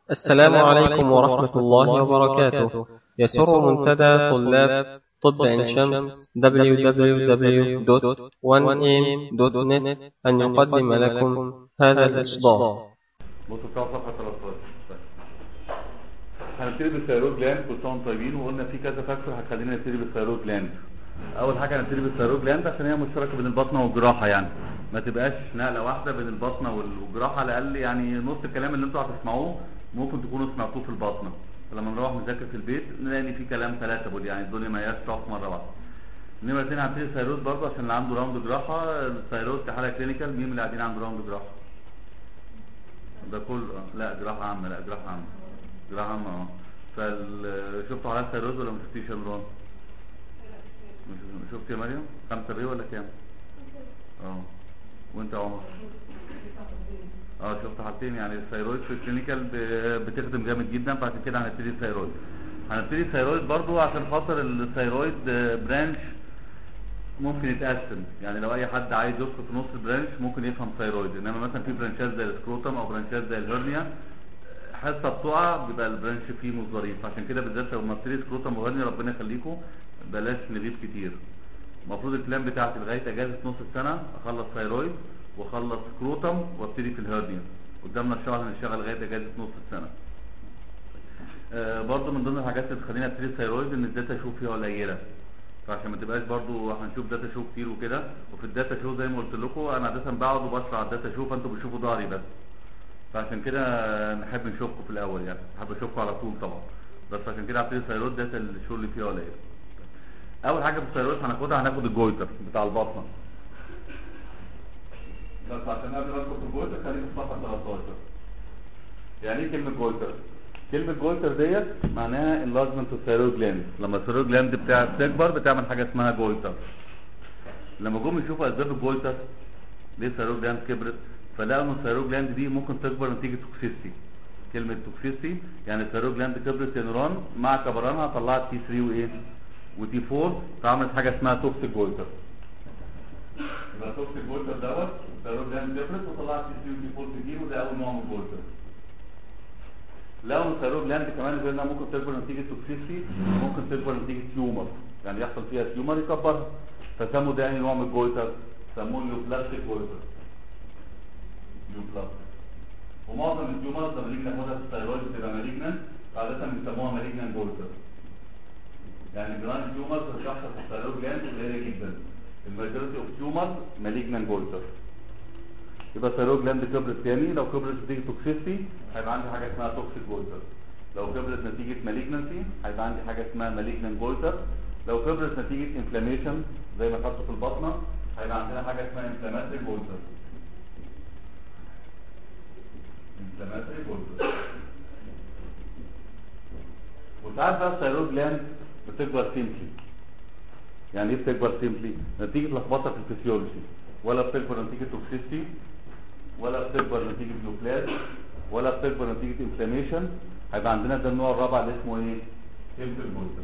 السلام عليكم ورحمة الله وبركاته يسر منتدى طلاب طب عين شمس www.1am.net أن يقدم لكم هذا الإصدار بصوا بتاع صفحة 13 هنبتدي بالثيرويد جلاند كل سنه وانتم طيبين وقلنا في كذا فاكتور هتخلينا نبتدي بالثيرويد جلاند اول حاجه هنبتدي بالثيرويد جلاند عشان هي مشتركه بين البطنه والجراحه يعني ما تبقاش نقله واحده بين البطنه والجراحه على الاقل يعني نص الكلام اللي انتوا هتسمعوه ممكن تكونوا سمعتوه في البطنه فلما نروح نذاكر في البيت نلاقي ان في كلام ثلاثه بود يعني الدنيا ما هياش تقف مره واحده نمرة اثنين هنبتدي الثيرويد برضه عشان اللي عنده راوند جراحه الثيرويد كحاله كلينيكال مين اللي قاعدين عنده راوند جراحه؟ ده كله لا جراحه عامه لا جراحه عامه جراحه عامه اه فال شفتوا حالات ثيرويد ولا ما شفتيش يا نوران؟ مش- شفت يا مريم؟ خمسة بيه ولا كام؟ اه وانت يا عمر؟ اه شفت حالتين يعني الثيرويد في الكلينيكال ب- بتخدم جامد جدا فعشان كده هنبتدي الثيرويد هنبتدي الثيرويد برضو عشان خاطر الثيرويد برانش ممكن يتقسم يعني لو اي حد عايز يدخل في نص البرانش ممكن يفهم ثيرويد انما مثلا في برانشات زي السكروتم او برانشات زي الهرنيا حصه بتقع بيبقى البرانش فيه مش ظريف عشان كده بالذات لو نبتدي سكروتم وهرنيا ربنا يخليكم بلاش نغيب كتير المفروض البلان بتاعتي لغايه اجازه نص السنه اخلص ثيرويد واخلص سكروتم وابتدي في الهرنيا قدامنا الشهر هنشتغل لغايه اجازه نص السنه آه برضو من ضمن الحاجات اللي تخليني ابتدي الثيرويد ان الداتا شو فيها قليله فعشان ما تبقاش برضو هنشوف داتا شو كتير وكده وفي الداتا شو زي ما قلت لكم انا عاده بقعد وبشرح الداتا شو فانتوا بتشوفوا ظهري بس فعشان كده نحب نشوفكم في الاول يعني نحب اشوفكم على طول طبعا بس عشان كده هبتدي الثيرويد داتا الشو اللي فيها قليله اول حاجه في الثيرويد هناخدها هناخد الجويتر بتاع البطنه بس عشان قبل ما ادخل في الجويتر خلينا في صفحه 13 يعني ايه كلمه جويتر كلمه جويتر ديت معناها enlargement of thyroid gland لما الثيرويد جلاند بتاعك تكبر بتعمل حاجه اسمها جويتر لما جم يشوفوا اسباب الجويتر ليه الثيرويد جلاند كبرت فلقوا ان الثيرويد جلاند دي ممكن تكبر نتيجه توكسيستي كلمه توكسيستي يعني الثيرويد جلاند كبرت يا نوران مع كبرانها طلعت تي 3 وايه وتي 4 فعملت حاجه اسمها توكسيك جويتر يبقى توكسيك جويتر دوت الثيرويد جلاند كبرت وطلعت تي 3 وتي 4 في دي وده اول نوع من الجويتر لو الثيرويد جلاند كمان غير انها ممكن تكبر نتيجه توكسيستي ممكن تكبر نتيجه تيومر يعني يحصل فيها تيومر يكبرها فسموا ده يعني نوع من الجويتر سموه نيوبلاستيك جويتر نيوبلاستيك ومعظم التيومرز لما نيجي ناخدها في الثيرويد بتبقى مالجنان عاده بيسموها مالجنان جويتر يعني جراند تيومرز بتحصل في الثيرويد جلاند قليله جدا الماجوريتي اوف تيومرز مالجنان جويتر يبقى الثيرويد جلاند كبرت تاني لو كبرت نتيجه توكسيستي هيبقى عندي حاجه اسمها توكسيك جويتر لو كبرت نتيجه مالجنسي هيبقى عندي حاجه اسمها مالجنان جويتر لو كبرت نتيجه انفلاميشن زي ما خدته في البطنه هيبقى عندنا حاجه اسمها انفلاماتري جويتر انفلاماتري جويتر وساعات بقى الثيرويد جلاند بتكبر سيمبلي يعني ايه بتكبر سيمبلي نتيجه لخبطه في الفسيولوجي ولا بتكبر نتيجه توكسيستي ولا بتكبر نتيجه بلوبلاز ولا بتكبر نتيجه انفلاميشن هيبقى عندنا ده النوع الرابع اللي اسمه ايه سيمبل جويتر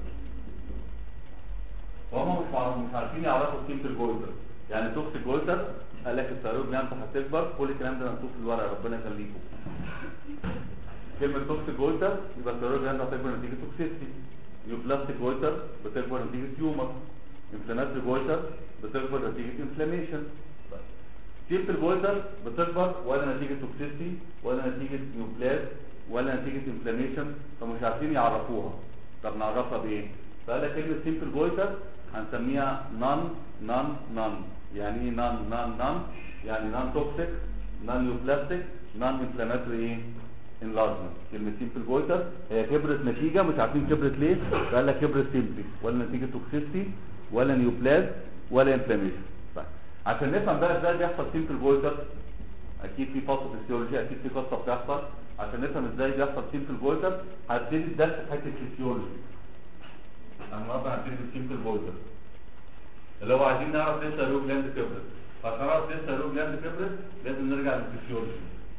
وهم مش معروف مش عارفين يعرفوا السيمبل جويتر يعني توكسيك جويتر قال لك الثيرويد جلاند هتكبر كل الكلام ده مكتوب في الورقه ربنا يخليكم كلمه توكسيك جويتر يبقى الثيرويد جلاند هتكبر نتيجه توكسيستي نيوبلاستيك جويتر بتكبر نتيجه تيومر انفلاماتري جويتر بتكبر نتيجه انفلاميشن سيمبل جويتر بتكبر ولا نتيجه توكسيستي ولا نتيجه نيوبلاز ولا نتيجه انفلاميشن فمش عارفين يعرفوها طب نعرفها بايه فقال لك كلمه سيمبل جويتر هنسميها نون نون نون يعني ايه نون نون نون يعني نون توكسيك نون نيوبلاستيك نون انفلاماتري ايه انلارجمنت كلمه سيمبل جويتر هي كبرت نتيجه مش عارفين كبرت ليه فقال لك كبرت سيمبلي ولا نتيجه توكسيستي ولا نيوبلاز ولا انفلاميشن طيب عشان نفهم بقى ازاي بيحصل سيمبل جويتر اكيد في فصل فيسيولوجي اكيد في قصه بتحصل عشان نفهم ازاي بيحصل سيمبل جويتر هبتدي الدرس في حته الفسيولوجي انا النهارده هبتدي بالسيمبل جويتر اللي هو عايزين نعرف ليه الثيرويد جلاند كبرت فعشان نعرف ليه الثيرويد جلاند كبرت لازم نرجع للفسيولوجي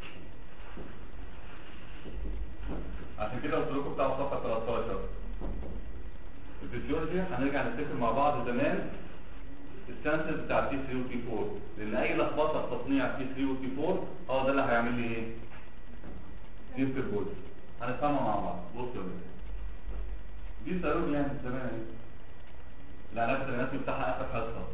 عشان كده قلت لكم بتاع صفحه 13 الفسيولوجي هنرجع نفتكر مع بعض زمان السنسز بتاع تي 3 وتي 4 لان اي لخبطه في تصنيع تي 3 وتي 4 هو ده اللي هيعمل لي ايه؟ سيمبل جويتر هنفهمها مع بعض بص يا ولاد دي الثيرويد يعني زمان اهي العلاقه الاناتومي بتاعها اخر حصه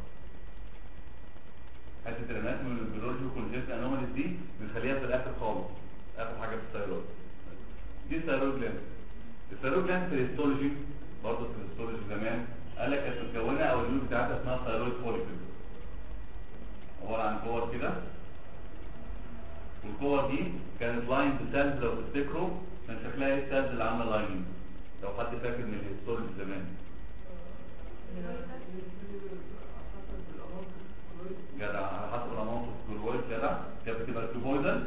حته الاناتومي والبيولوجي والكونجنت انوماليز دي بنخليها في الاخر خالص اخر حاجه في الثيرويد دي الثيرويد جلاند الثيرويد جلاند في الهيستولوجي برضه في الهيستولوجي زمان قال لك كانت متكونه او اليود بتاعتها اسمها ثيرويد فوليكل عباره عن كور كده والكور دي كانت لاين سيلز لو تفتكروا كان شكلها ايه السيلز اللي عامله لايننج لو حد فاكر من الهيستولوجي زمان جدع على حسب الاماونت اوف كلورويد جدع كانت بتبقى كيوبويدال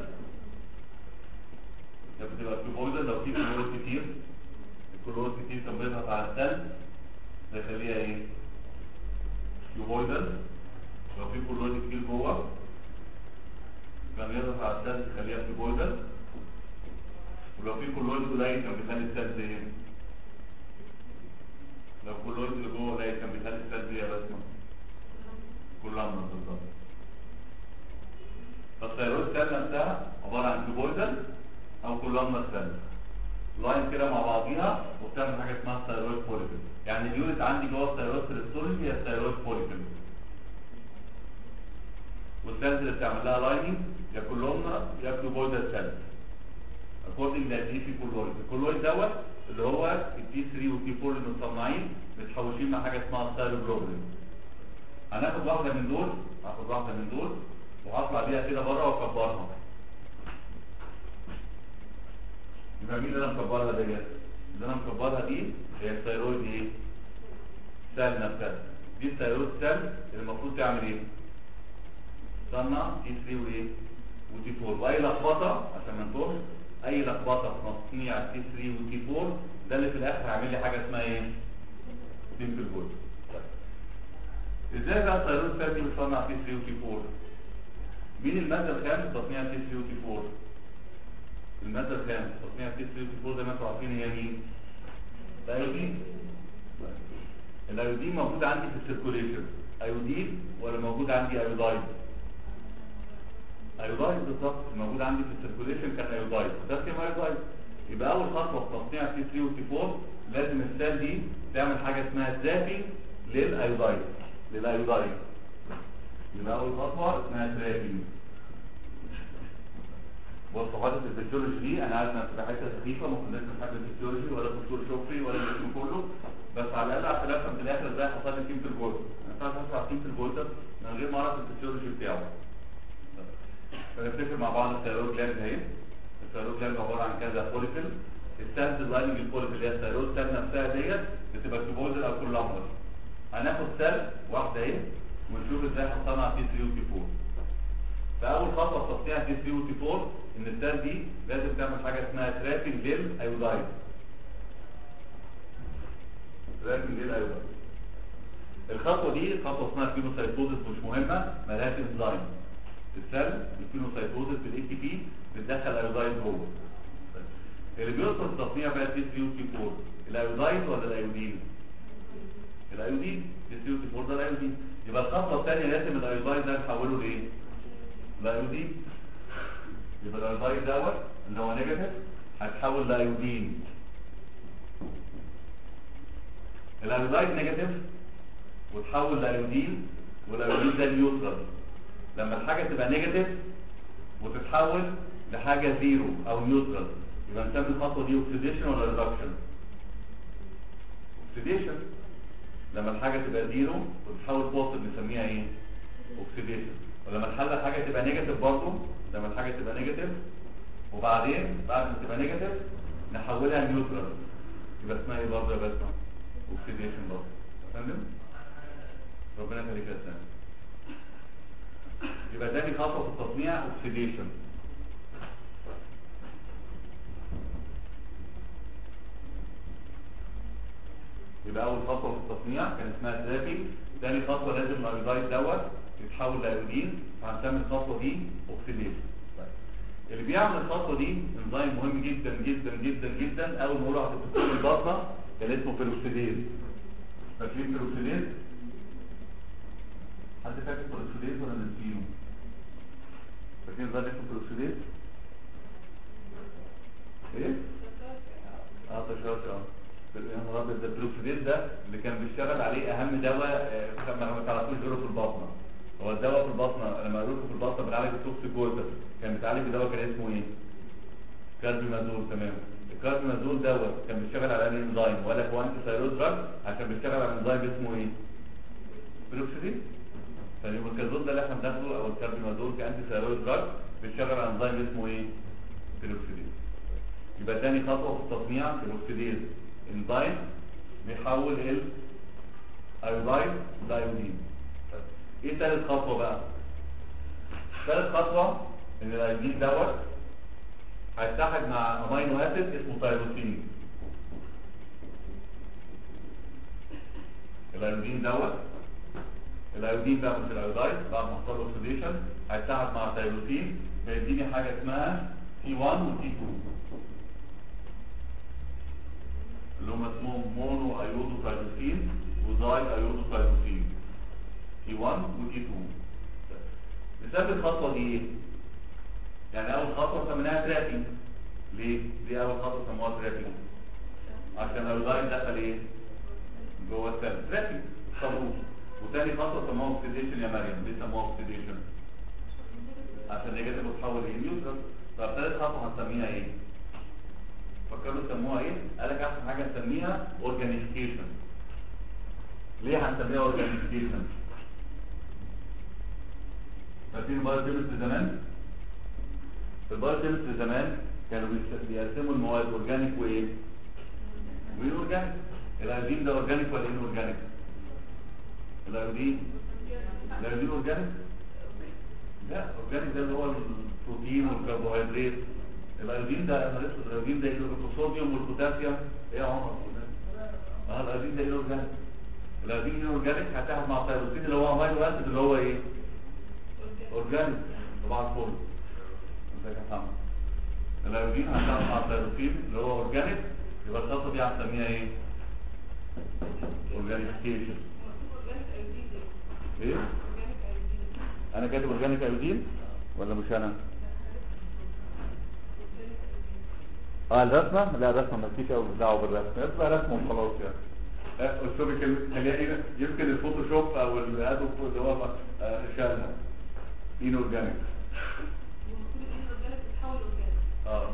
كانت بتبقى كيوبويدال لو في كلورويد كتير الكلورويد كتير كان بيضغط على السيل ده يخليها ايه كيوبويدال لو في كلورويد كتير جوه كان يضغط على السيل يخليها كيوبويدال ولو في كلورويد قليل كان بيخلي السيل زي ايه لو كلورويد اللي جوه قليل كان بيخلي السيل زي يا بسمه كلها من بالظبط فالثيرويد سيل نفسها عباره عن كيوبويدال او كولومنر سيل لاين كده مع بعضيها وبتعمل حاجه اسمها ثيرويد فوليكل يعني اليونت عندي جوه الثيرويد كريستولوجي هي الثيرويد فوليكل والسيلز اللي بتعمل لها لايننج يا كولومنر يا كيوبويدال سيل اكوردنج لقد ايه في كولويد الكولويد دوت اللي هو التي 3 والتي 4 اللي متصنعين متحوشين مع حاجه اسمها الثيروجلوبولين هناخد واحده من دول هاخد واحده من دول وهطلع بيها كده بره واكبرها يبقى مين اللي انا مكبرها ديت اللي انا مكبرها دي هي الثيرويد ايه سيل نفسها دي الثيرويد سيل اللي المفروض تعمل ايه تصنع تي 3 وايه وتي 4 واي لخبطه عشان ما نتوهش اي لخبطه في تصنيع تي 3 وتي 4 ده اللي في الاخر هيعمل لي حاجه اسمها ايه بيمبل جول ازاي بقى الثيرويد سيل دي بتصنع تي 3 وتي 4 مين الماده الخام في تصنيع تي 3 وتي 4 الماده الخام في تصنيع تي 3 وتي 4 زي ما انتم عارفين هي مين الايودين الايودين موجود عندي في السيركوليشن ايودين ولا موجود عندي ايودايد ايودايد بالظبط موجود عندي في السيركوليشن كان ايودايد ده اسمه ايودايد يبقى اول خطوه في تصنيع تي 3 وتي 4 لازم السيل دي تعمل حاجه اسمها زابينج للايودايد للايودايد يبقى اول خطوه اسمها ترابينج بص حاجه الفسيولوجي دي انا عارف انها بتبقى حته خفيفه ممكن الناس تحب الفسيولوجي ولا الدكتور شكري ولا الاسم كله بس على الاقل عشان افهم في الاخر ازاي حصل لي قيمه الجولد انا فاهم هشرح قيمه الجولد من غير ما اعرف الفسيولوجي بتاعه فنفتكر مع بعض الثيرويد جلاند اهي الثيرويد جلاند عباره عن كذا فوليكل السيلز اللايننج الفوليكل اللي هي الثيرويد سيل نفسها ديت بتبقى كيبويدال او كولامبر هناخد سيل واحده اهي ونشوف ازاي هنصنع تي 3 وتي 4 فاول خطوه في تصنيع تي 3 وتي 4 ان السيل دي لازم تعمل حاجه اسمها ترابنج للايودايد ترابنج للايودايد الخطوه دي خطوه اسمها فينوسايتوزس مش مهمه مالهاش انزيم السيل الفينوسايتوزس بالاي تي بي بتدخل ايودايد جوه اللي بيوصل التصنيع بقى تي 3 وتي 4 الايودايد ولا الايودين الايودين تي 3 وتي 4 ده الايودين يبقى الخطوه الثانيه لازم الايودايد ده نحوله لايه لايودين يبقى الايودايد دوت اللي هو نيجاتيف هتحول لايودين الايودايد نيجاتيف وتحول لايودين والايودين ده نيوترال لما الحاجه تبقى نيجاتيف وتتحول لحاجه زيرو او نيوترال يبقى نسمي الخطوه دي اوكسيديشن ولا ريدكشن اوكسيديشن لما الحاجه تبقى زيرو وتتحول بوزيتيف نسميها ايه اوكسيديشن ولما الحاله حاجه تبقى نيجاتيف برضه لما الحاجه تبقى نيجاتيف وبعدين بعد ما تبقى نيجاتيف نحولها نيوترال يبقى اسمها ايه برضه يا بسمه اوكسيديشن برضه فاهم ربنا يخليك يا سلام يبقى تاني خطوه في التصنيع اوكسيديشن يبقى اول خطوه في التصنيع كان اسمها ترابي تاني خطوه لازم الايودايد دوت يتحول لايودين فهنسمي الخطوه دي اوكسيديشن اللي بيعمل الخطوه دي انزيم مهم جدا جدا جدا جدا اول ما نروح في البطنه كان اسمه بيروكسيديز فاكرين بيروكسيديز حد فاكر بيروكسيديز ولا نسينه فاكرين ده اسمه بيروكسيديز ايه شاطر اه يا نهار ابيض ده البروكسيديز ده اللي كان بيشتغل عليه اهم دواء آه، ما ما تعرفوش غيره في البطنه هو الدواء في البطنه لما قالوا لكم في البطنه بنعالج التوكسيكوزس كان بيتعالج بدواء كان اسمه ايه؟ كاربيمازول تمام الكاربيمازول دوت كان بيشتغل على الانزيم ولا هو انتي ثايرويد دراج عشان بيشتغل على الانزيم اسمه ايه؟ بروكسيدين فاليوميكازول ده اللي احنا بناخده او الكاربيمازول كانتي ثايرويد دراج بيشتغل على انزيم اسمه ايه؟ بروكسيدين يبقى تاني خطوه في التصنيع بروكسيديز انزيم بيحول ال ايودايد لايودين ايه تالت خطوه بقى؟ تالت خطوه ان الايودين دوت هيتحد مع امينو اسيد اسمه تايروسين الايودين دوت الايودين ده مش الايودايد بعد ما حصل له اوكسيديشن هيتحد مع تايروسين فيديني حاجه اسمها تي 1 وتي 2 اللي هم اسمهم مونو ايودو تايروسين وداي ايودو تايروسين تي 1 وتي 2 بسبب الخطوه دي ايه؟ يعني اول خطوه سميناها ترابي ليه؟ ليه اول خطوه سموها ترابي؟ عشان الايودايد دخل ايه؟ جوه السيل ترابي صابون وتاني خطوه سموها اوكسيديشن يا مريم ليه سموها اوكسيديشن؟ عشان نيجاتيف بتتحول ايه؟ نيوترال طب تالت خطوه هنسميها ايه؟ فكروا سموها ايه؟ قال لك احسن حاجه نسميها اورجانيفيكيشن ليه هنسميها اورجانيفيكيشن؟ فاكرين بايوكيمستري زمان؟ في البايوكيمستري زمان كانوا بيس- بيقسموا المواد اورجانيك وايه؟ وين اورجانيك؟ الايودين ده اورجانيك ولا ان اورجانيك؟ الايودين الايودين اورجانيك؟ لا اورجانيك ده اللي هو البروتين والكربوهيدرات الايودين ده انا لسه الايودين ده اللي هو الصوديوم والبوتاسيوم ايه يا عمر؟ اه الايودين ده ايه اورجانيك؟ الايودين ايه اورجانيك هتاخد مع التيروسين اللي هو امينو اسيد اللي هو ايه؟ اورجانيك طبعا الفل ازيك يا محمد الايودين هنتعامل مع التيروسين اللي هو اورجانيك يبقى الخطه دي هنسميها ايه؟ اورجانيفيكيشن ايه؟ انا كاتب اورجانيك ايودين ولا مش انا؟ اه الرسمه؟ لا الرسمه مالكيش قوي دعوه بالرسمه يبقى رسمه وخلاص يعني آه، اسلوبك ال- خليها يمكن الفوتوشوب او الادوب اللي هو آه، شالها ان اورجانيك اه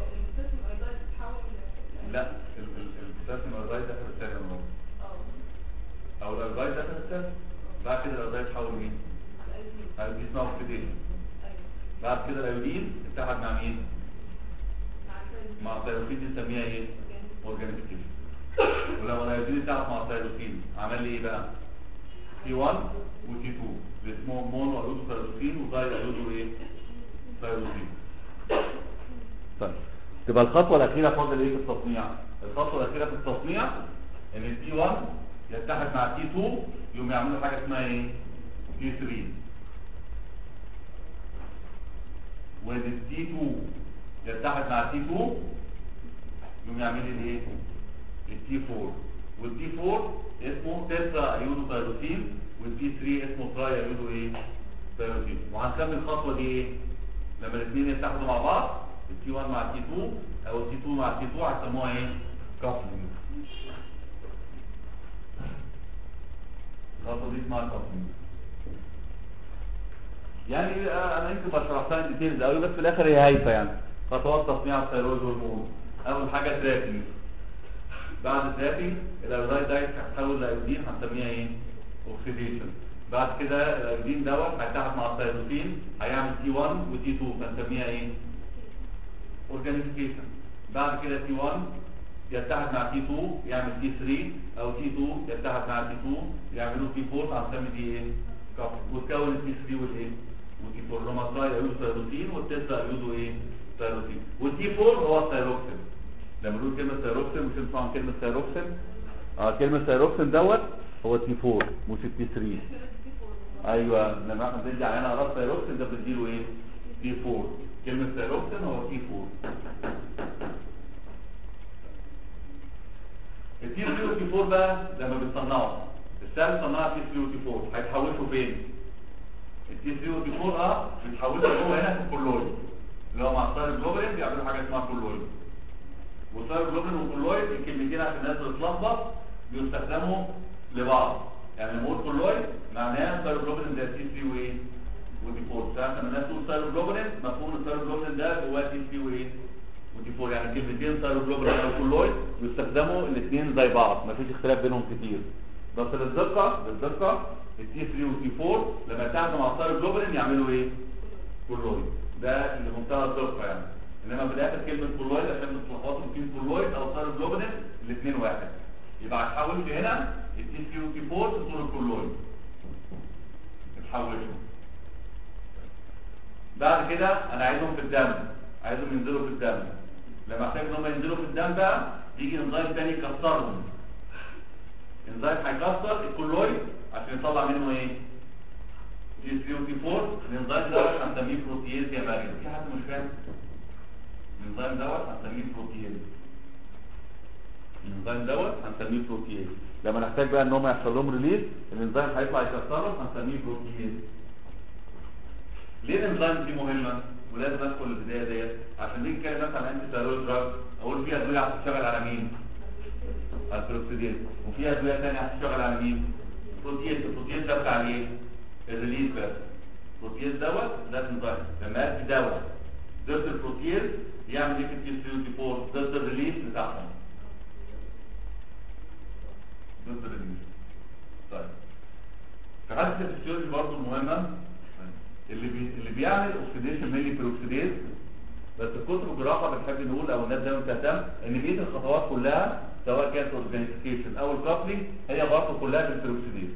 لا البوتاسيوم الايودايد داخل السائل الموجود او الايودايد داخل السائل بعد كده الايودايد تحول مين؟ دي اسمها اوكسيديشن بعد كده الايودين اتحد مع مين؟ مع الثيروسين دي نسميها ايه؟ اورجانيفيكيشن ولو الايودين اتحد مع الثيروسين عمل لي ايه بقى؟ تي 1 وتي 2 اللي اسمهم مونو ايودو ثيروسين وداي ايودو ايه؟ ثيروسين طيب تبقى الخطوه الاخيره فاضل ايه في التصنيع؟ الخطوه الاخيره في التصنيع ان التي 1 يتحد مع تي 2 يقوم يعملوا حاجه اسمها ايه؟ تي 3 وان التي 2 يتحد مع التي 2 يقوم يعمل لي ايه؟ التي 4 والتي 4 اسمه تترا ايودو ثيروسين والتي 3 اسمه تراي ايودو ايه؟ ثيروسين وهنسمي الخطوه دي ايه؟ لما الاثنين يتحدوا مع بعض التي 1 مع التي 2 او التي 2 مع التي 2 هيسموها ايه؟ كابلنج الخطوه دي اسمها كابلنج يعني آه، انا يمكن ما شرحتها ان ديتيلز قوي بس في الاخر هي هايفه يعني خطوات تصنيع الثيرويد هرمون اول حاجه تراتنج بعد تراتنج الايودايد ده هتحول لايودين هنسميها ايه؟ اوكسيديشن بعد كده الايودين دوت هيتحد مع الثيروسين هيعمل تي 1 وتي 2 فنسميها ايه؟ اورجانيفيكيشن بعد كده تي 1 يتحد مع تي 2 يعمل تي 3 او تي 2 يتحد مع تي 2 يعملوا تي 4 هنسمي دي ايه؟ كابل وتكون التي 3 والايه؟ وتي 4 اللي هم التراي ايودو ثيروسين والتترا ايودو ايه؟ ثيروسين والتي 4 هو الثيروكسين لما نقول كلمه ثيروكسين مش نسمع عن كلمه ثيروكسين اه كلمه ثيروكسين دوت هو تي 4 مش التي 3 ايوه لما احنا بندي عينه على ثيروكسين ده بنديله ايه؟ تي 4 كلمه ثيروكسين هو تي 4 التي 3 والتي 4 بقى لما بتصنعوا السهم صنعها تي 3 وتي 4 هيتحولوا فين؟ التي 3 والتي 4 اه بيتحولوا جوه هنا في الكولويد اللي هو مع ستار الجلوبرين بيعملوا حاجه اسمها كولويد والثايروجلوبولين والكولويد الكلمتين عشان الناس بتتلخبط بيستخدموا لبعض يعني لما اقول كولويد معناه ثايروجلوبولين ده تي 3 وايه ودي 4 ساعات لما الناس تقول ثايروجلوبولين مفهوم الثايروجلوبولين ده جواه تي 3 وايه ودي 4 يعني كلمتين ثايروجلوبولين او كولويد بيستخدموا الاثنين زي بعض مفيش اختلاف بينهم كتير بس للدقه للدقه التي 3 والتي 4 لما يتحدوا مع الثايروجلوبولين يعملوا ايه كولويد ده اللي منتهى الدقه يعني انما في الاخر كلمه كولويد عشان بتتلخبطوا بين كولويد او ثايروجلوبولين الاثنين واحد يبقى هتحولش هنا التي 3 والتي 4 تصير الكولويد اتحولوا بعد كده انا عايزهم في الدم عايزهم ينزلوا في الدم لما احتاج ان هم ينزلوا في الدم بقى يجي انزيم تاني يكسرهم انزيم هيكسر الكولويد عشان يطلع منه ايه تي 3 وتي 4 الانزيم دوت هنسميه بروتيز يا مريم في حد مش فاهم الانزيم دوت هنسميه بروتيز الانزيم دوت هنسميه بروتيز لما نحتاج بقى ان هم يحصل لهم ريليز الانزيم هيطلع يكسرهم هنسميه بروتيز ليه الانزيم دي مهمه ولازم ادخل البدايه ديت عشان نيجي نتكلم مثلا عن انتي ثايرويد دراج اقول في ادويه هتشتغل على مين على البروكسيديز وفي ادويه ثانيه هتشتغل على مين بروتيز البروتيز ده بتاع ايه الريليز بس البروتيز دوت ده انزيم لما ادي دواء ضد البروتيز يعمل ايه في التي 3 وتي 4 ضد الريليز بتاعهم ضد الريليز طيب في حاله الفسيولوجي برضه المهمه اللي بي... اللي بيعمل اوكسيديشن ميلي بيروكسيديز بس الكتب الجراحه بنحب نقول او الناس دايما بتهتم ان بقيه الخطوات كلها سواء كانت اورجانيزيشن او الكابلينج هي برضه كلها بالبيروكسيديز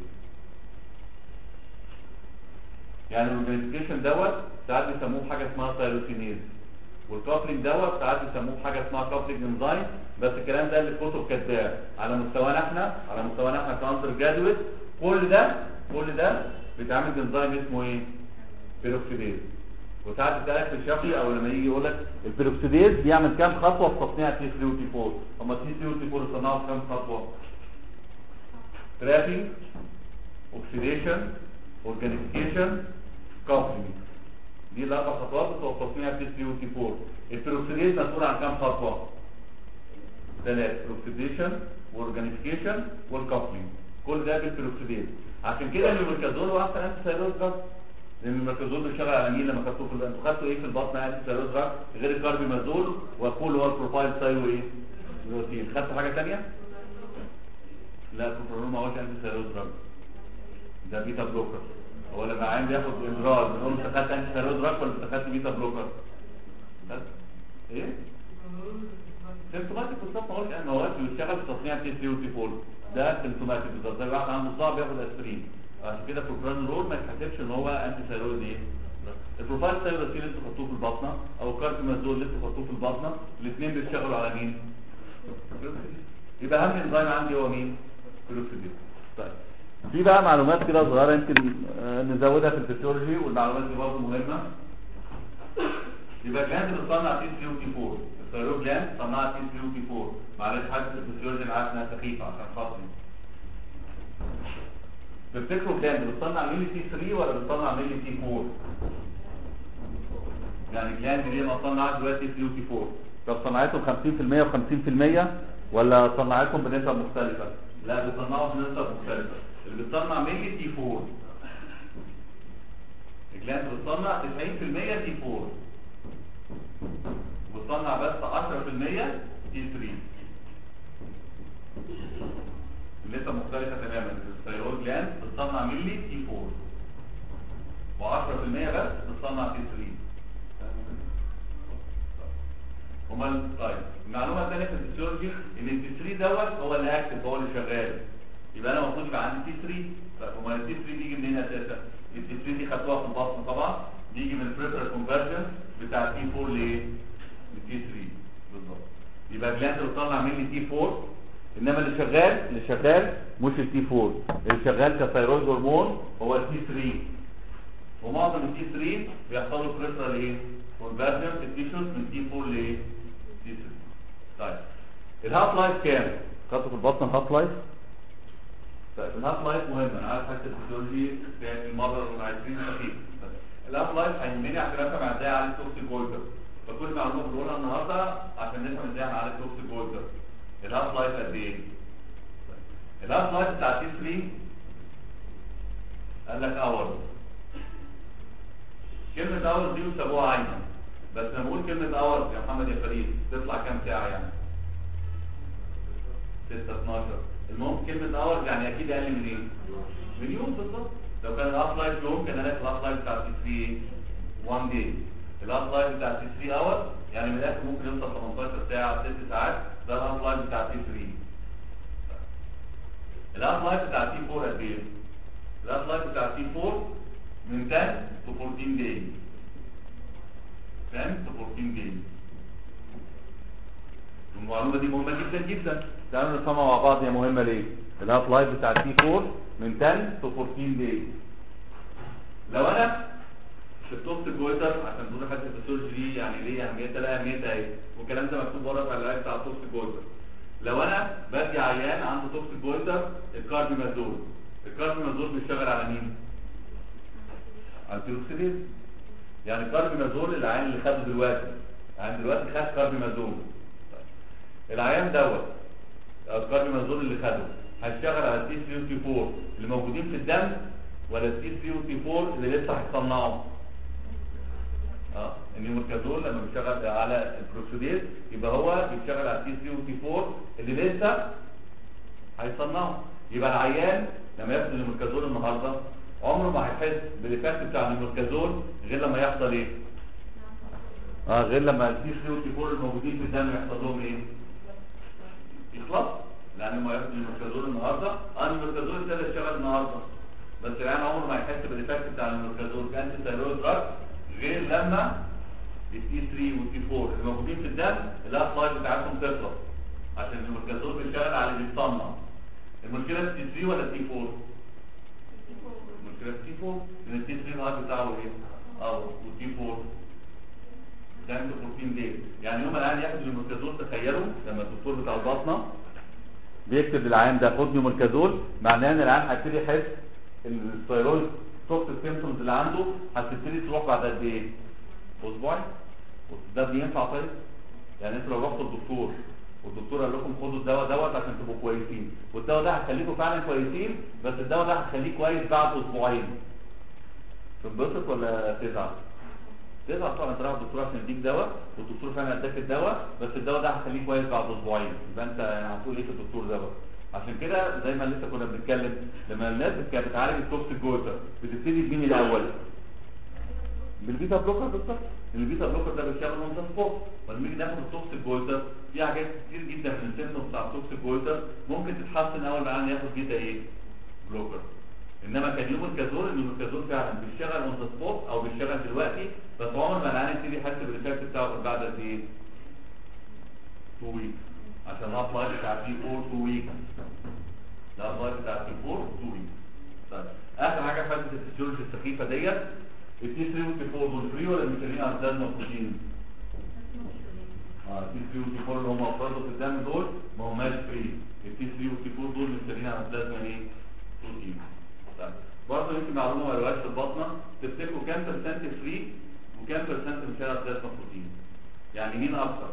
يعني الاورجانيزيشن دوت ساعات بيسموه حاجه اسمها ثايروسينيز والكابلينج دوت ساعات بيسموه حاجه اسمها كابلينج انزايم بس الكلام ده اللي الكتب كاتباه على مستوانا احنا على مستوانا احنا كاندر جرادويت كل ده كل ده بيتعمل بانزيم اسمه ايه؟ بيروكسيديز وساعات بتسالك في الشفوي او لما يجي يقول لك البيروكسيديز بيعمل كام خطوه في تصنيع تي 3 وتي 4 اما تي 3 وتي 4 يصنعوا في كام خطوه ترابينج اوكسيديشن اورجانيزيشن كومبلينج دي الاربع خطوات بتوع تصنيع تي 3 وتي 4 البيروكسيديز مسؤول عن كام خطوه ثلاث اوكسيديشن واورجانيزيشن والكومبلينج كل ده بالبيروكسيديز عشان كده الميركازول هو احسن انتي ثايرويد دراج لان الميركازول بيشتغل على مين لما خدتوه في انتوا خدتوا ايه في البطن انتي ثايرويد دراج غير الكاربيمازول وكل هو البروفايل ثايرو ايه بروتين خدتوا حاجه ثانيه لا البروفايل ما هوش انتي ثايرويد دراج ده بيتا بلوكر هو لما عين بياخد اجرار بنقول له انت خدت انتي ثايرويد دراج ولا انت خدت بيتا بلوكر خدت ايه سيمتوماتيك بالظبط ما هوش ان هو بيشتغل في تصنيع تي 3 وتي 4 ده سيمتوماتيك بالظبط زي واحد عنده صعب ياخد اسبرين عشان كده بروبران رول ما يتحسبش ان هو انتي ثايرويد ايه البروفايل ثايرويد اللي انتوا خدتوه في البطنه او الكاربيمازول اللي انتوا خدتوه في البطنه الاثنين بيشتغلوا على مين يبقى اهم انزيم عندي هو مين كلوكسيديز طيب في بقى معلومات كده صغيره يمكن آه، نزودها في الفسيولوجي والمعلومات دي برضه مهمه يبقى الجهاز اللي بتصنع تي 3 وتي 4 الثيرويد جلاند صنعت تي 3 وتي 4 معلش حاجه في الفسيولوجي انا عارف انها سخيفه عشان خاطري تفتكروا جلاند بتصنع ميلي تي 3 ولا بتصنع ميلي تي 4 يعني جلاند دي ما صنعت دلوقتي 3 وتي 4 طب صنعتهم 50% و50% ولا صنعتهم بنسب مختلفه لا بيصنعوا بنسب مختلفه اللي بتصنع ميلي تي 4 الجلاند بتصنع 90% تي 4 وتصنع بس 10% تي 3 لسه مختلفة تماما الثيرويد جلاند بتصنع ملي تي 4 و10% بس بتصنع تي 3 امال طيب المعلومة الثانية في الفسيولوجي ان التي 3 دوت هو اللي اكتف هو اللي شغال يبقى انا المفروض يبقى عندي تي 3 طيب امال التي 3 بيجي منين اساسا؟ التي 3 دي خدتوها في البطن طبعا بيجي من البريفرال كونفرجن بتاع تي 4 لايه؟ لتي 3 بالظبط يبقى جلاند بتصنع مني تي 4 انما اللي شغال اللي شغال مش التي 4 اللي شغال كثيرويد هرمون هو التي 3 ومعظم التي 3 بيحصل له بريفرال ايه؟ كونفرجن في التيشوز من تي 4 لايه؟ تي 3 طيب الهاف لايف كام؟ خدتوا في البطن الهاف لايف؟ طيب الهاف لايف مهم انا عارف حته الفسيولوجي في المره ال 20 دقيقه الهاف لايف هيهمني عشان افهم ازاي عليه توكسيك جولدر فكل معلومه بنقولها النهارده عشان نفهم ازاي هنعالج توكسيك جولدر الهاف لايف قد ايه الهاف لايف بتاع تي 3 قال لك اور كلمة اور دي وسابوها عايمة بس لما بقول كلمة اور يا محمد يا فريد تطلع كام ساعة يعني 6 12 المهم كلمة اور يعني اكيد اقل من ايه؟ من يوم بالظبط لو كان الاف لايف يوم كان الاقي الاف لايف بتاع تي 3 1 داي الاف لايف بتاع تي 3 اور يعني من الاخر ممكن يوصل 18 ساعة 6 ساعات ده الاف لايف بتاع تي 3 الاف لايف بتاع تي 4 قد ايه؟ الاف لايف بتاع تي 4 من 10 to 14 days 10 to 14 days المعلومة دي مهمة جدا جدا تعالوا نفهمها مع بعض هي مهمة ليه الهاف لايف بتاع تي 4 من 10 to 14 days لو انا شفت الجويتر عشان تقول حتى الفسيولوجي دي يعني ليه اهميتها لا اهميتها اهي والكلام ده مكتوب ورا في العلاج بتاع التوكسيك جويتر لو انا بدي عيان عنده توكسيك جويتر الكارديومازول الكارديومازول بيشتغل على مين؟ على البيروكسيديز يعني الكارديومازول العيان اللي خده دلوقتي يعني دلوقتي خد كارديومازول العيان دوت الكارديومازول اللي خده هيشتغل على التي 3 وتي 4 اللي موجودين في الدم ولا التي 3 وتي 4 اللي لسه هيصنعوا اه النيومركازول لما بيشتغل على البروكسيديز يبقى هو بيشتغل على التي 3 وتي 4 اللي لسه هيصنعوا يبقى العيان لما ياخد النيومركازول النهارده عمره ما هيحس بالايفكت بتاع النيومركازول غير لما يحصل ايه؟ اه غير لما التي 3 والتي 4 الموجودين في الدم يحصل لهم ايه؟ يخلص لان ما ياخد النيومركازول النهارده اه النيومركازول ابتدى يشتغل النهارده بس العيان عمره ما هيحس بالايفكت بتاع النيومركازول كانتي ثايرويد دراج غير لما التي 3 والتي 4 اللي موجودين في الدم اللاف لايف بتاعتهم تخلص عشان النيومركازول بيشتغل على اللي بيتصنع المشكله في التي 3 ولا التي 4 المشكله في التي 4 لان التي 3 اللايف بتاعه ايه اه والتي 4 10 to 14 days يعني يوم العيان ياخد النيومركازول تخيلوا لما الدكتور بتاع الباطنه بيكتب للعيان ده خد نيومركازول معناه ان العيان هيبتدي يحس ان الثيرويد توكسيك سيمبتومز اللي عنده هتبتدي تروح بعد قد ايه؟ اسبوعين ده بينفع طيب؟ يعني انتوا لو رحتوا الدكتور والدكتور قال لكم خدوا الدواء دوت عشان تبقوا كويسين والدواء ده هيخليكم فعلا كويسين بس الدواء ده هيخليك كويس بعد اسبوعين تنبسط ولا تزعل؟ تزعل طبعا انت رايح الدكتور عشان يديك دواء والدكتور فعلا اداك الدواء بس الدواء ده هيخليك كويس بعد اسبوعين يبقى انت هتقول ايه في الدكتور ده بقى؟ عشان كده زي ما لسه كنا بنتكلم لما الناس كانت بتعالج التوكسيك جوتر بتبتدي بمين الاول؟ بالبيتا بلوكر بالظبط البيتا بلوكر ده بيشتغل اون ذا سبوت ولما نيجي ناخد التوكسيك جويتر في حاجات كتير جدا في السيمتومز بتاع التوكسيك جويتر ممكن تتحسن اول ما ياخد بيتا ايه؟ بلوكر انما كان يوم الكازول ان الكازول فعلا بيشتغل اون ذا سبوت او بيشتغل دلوقتي بس عمر ما العيان يبتدي يحس بالايفكت بتاعه غير بعد قد ايه؟ 2 ويكس عشان الهاف لايف بتاع تي 4 2 ويكس الهاف لايف بتاع تي 4 2 ويكس طيب اخر حاجه في حته الفسيولوجي السخيفه ديت التي 3 والتي 4 دول فري ولا ميثيلين على الدم بروتين؟ اه التي 3 والتي 4 اللي هم افرادوا في الدم دول ما هماش فري التي 3 والتي 4 دول ميثيلين على البلازما ايه؟ بروتين طيب برضه يمكن معلومه ما قالوهاش في البطنه تفتكروا كام برسنت فري وكام برسنت ميثيلين على البلازما بروتين؟ يعني مين اكثر؟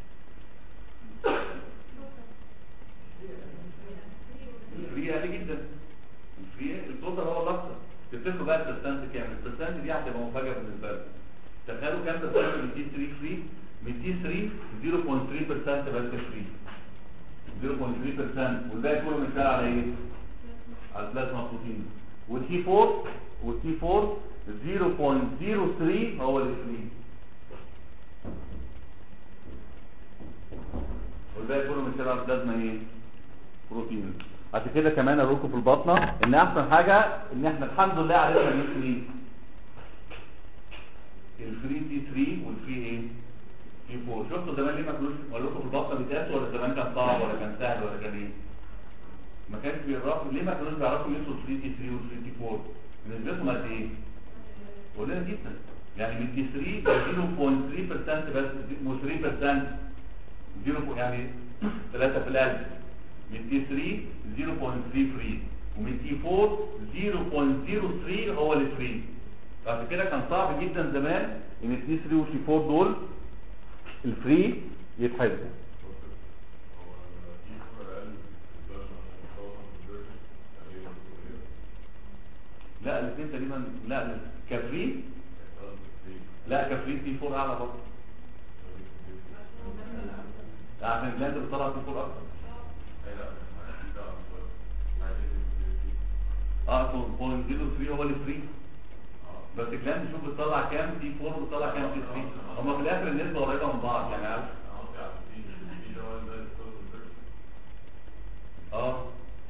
الفري عالي جدا الفري التوتال هو الاكثر تفتكروا بقى البرسنت كام البرسنت دي هتبقى مفاجاه بالنسبه لكم تخيلوا كام برسنت من تي 3 فري من تي 3 0.3% بس فري 0.3% والباقي كله مثال على ايه على البلازما بروتين والتي 4 والتي 4 0.03 هو اللي فري والباقي كله مثال على البلازما ايه بروتين عشان كده كمان اقول لكم في البطنه ان احسن حاجه ان احنا الحمد لله عرفنا نجيب فري الفري تي 3 والفري ايه تي 4 شفتوا زمان ليه ما كانوش اقول لكم في البطنه بيتقاسوا ولا زمان كان صعب ولا كان سهل ولا كان ايه ما كانش بيعرفوا ليه ما كانوش بيعرفوا يقيسوا الفري تي 3 والفري تي 4 نسبتهم قد ايه قليله جدا يعني من تي 3 0.3% بس مش 3% 0 يعني 3 في الألف من تي 3 0.3 فري ومن تي 4 0.03 هو اللي فري فعشان كده كان صعب جدا زمان ان التي 3 والتي 4 دول الفري يتحسبوا لا الاثنين تقريبا لا كفري لا كفري تي 4 اعلى برضه عشان الجلاند بتطلع تي 4 اكتر اه 0.03 هو الفري بس الجلاند شوف بتطلع كام تي 4 وبتطلع كام تي 3 هما في الاخر النسبه قريبه من بعض يعني عارف اه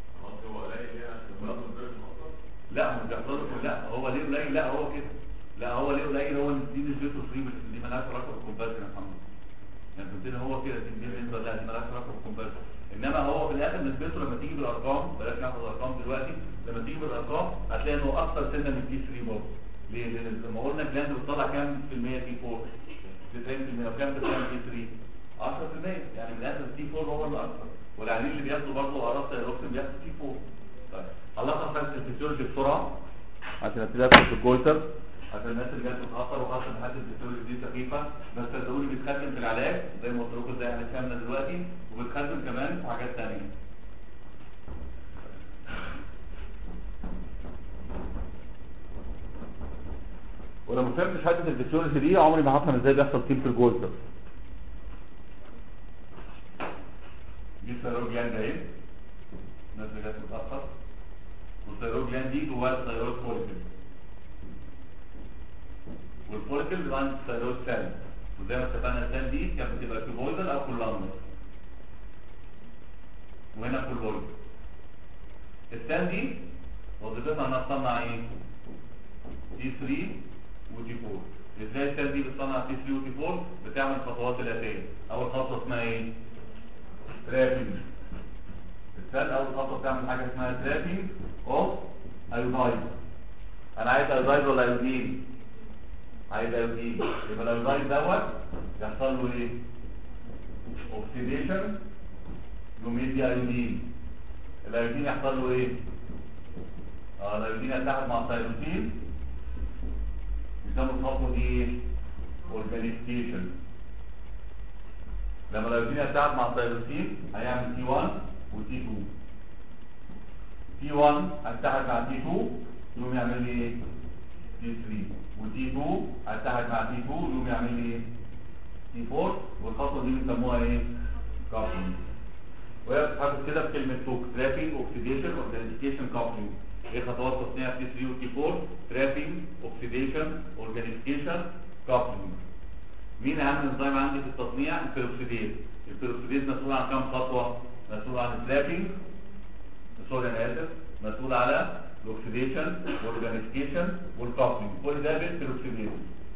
لا مش بيحصل لا هو ليه قليل لا هو كده لا هو ليه قليل هو دي نسبته فري دي مالهاش علاقه بالكونفرجن يا محمد يعني عندنا هو كده دي بالنسبه لا دي مالهاش علاقه بالكونفرجن انما هو في الاخر نسبته لما تيجي بالارقام بلاش ناخد الارقام دلوقتي لما تيجي بالارقام هتلاقي انه اكثر سنه من دي 3 برضه ليه؟ لان لما قلنا الجلاند بتطلع كام في المية تي 4 90% وكام بتعمل تي 3 10% يعني من الاخر تي 4 هو الاكثر والعيانين اللي بياخدوا برضه اعراض تايروكسين بياخدوا تي 4 طيب خلصنا فلسفه الفسيولوجي بسرعه عشان ابتدي ادخل في الجويتر عشان الناس اللي جت متاخر وخاصه ان حد الفسيولوجي دي سخيفه بس صدقوني بيتخدم في العلاج زي ما قلت لكم زي احنا فهمنا دلوقتي وبيتخدم كمان في حاجات ثانيه ولو ما فهمتش حته الفسيولوجي دي عمري ما هفهم ازاي بيحصل تيم في الجويتر دي الثيرويد جلاند اهي الناس اللي جت متاخر والثيرويد جلاند دي جواها الثيرويد فوليكل والفوليكل بيبقى عند الثيرويد سيل وزي ما اتفقنا السيل دي كانت بتبقى كيبويدال او كولامنر وهنا كولويد السيل دي وظيفتها انها تصنع ايه؟ تي 3 وتي 4 ازاي السيل دي بتصنع تي 3 وتي 4 بتعمل الخطوات الاتيه اول خطوه اسمها ايه؟ ترابنج السيل اول خطوه بتعمل حاجه اسمها ترابنج اوف ايودايد انا عايز ايودايد ولا ايودين عايز ايودين يبقى الايودايد دوت يحصل له ايه اوكسيديشن يقوم يدي ايودين الايودين يحصل له ايه اه الايودين يتحد مع الثيروسين يسموا الخطوه دي ايه اورجانيزيشن لما الايودين يتحد مع الثيروسين هيعمل تي 1 وتي 2 تي 1 هيتحد مع تي 2 يقوم يعمل لي ايه تي 3 وتي 2 هيتحد مع تي 2 يقوم يعمل لي ايه تي 4 والخطوه دي بنسموها ايه كابلنج وهي بتتحدث كده بكلمه توك ترابينج اوكسيديشن اورجانيزيشن كابلنج ايه خطوات تصنيع تي 3 وتي 4 ترابينج اوكسيديشن اورجانيزيشن كابلنج مين اهم انزيم عندي في التصنيع البيروكسيديز البيروكسيديز مسؤول عن كام خطوه مسؤول عن الترابينج سوري انا اسف مسؤول على الاكسيديشن والاورجانيزيشن والكابلنج كل ده بالبيروكسيديز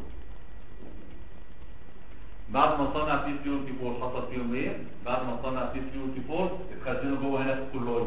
بعد ما صنع تي 3 وتي 4 حصل فيهم ايه بعد ما صنع تي 3 وتي 4 اتخزنوا جوه هنا في الكولويد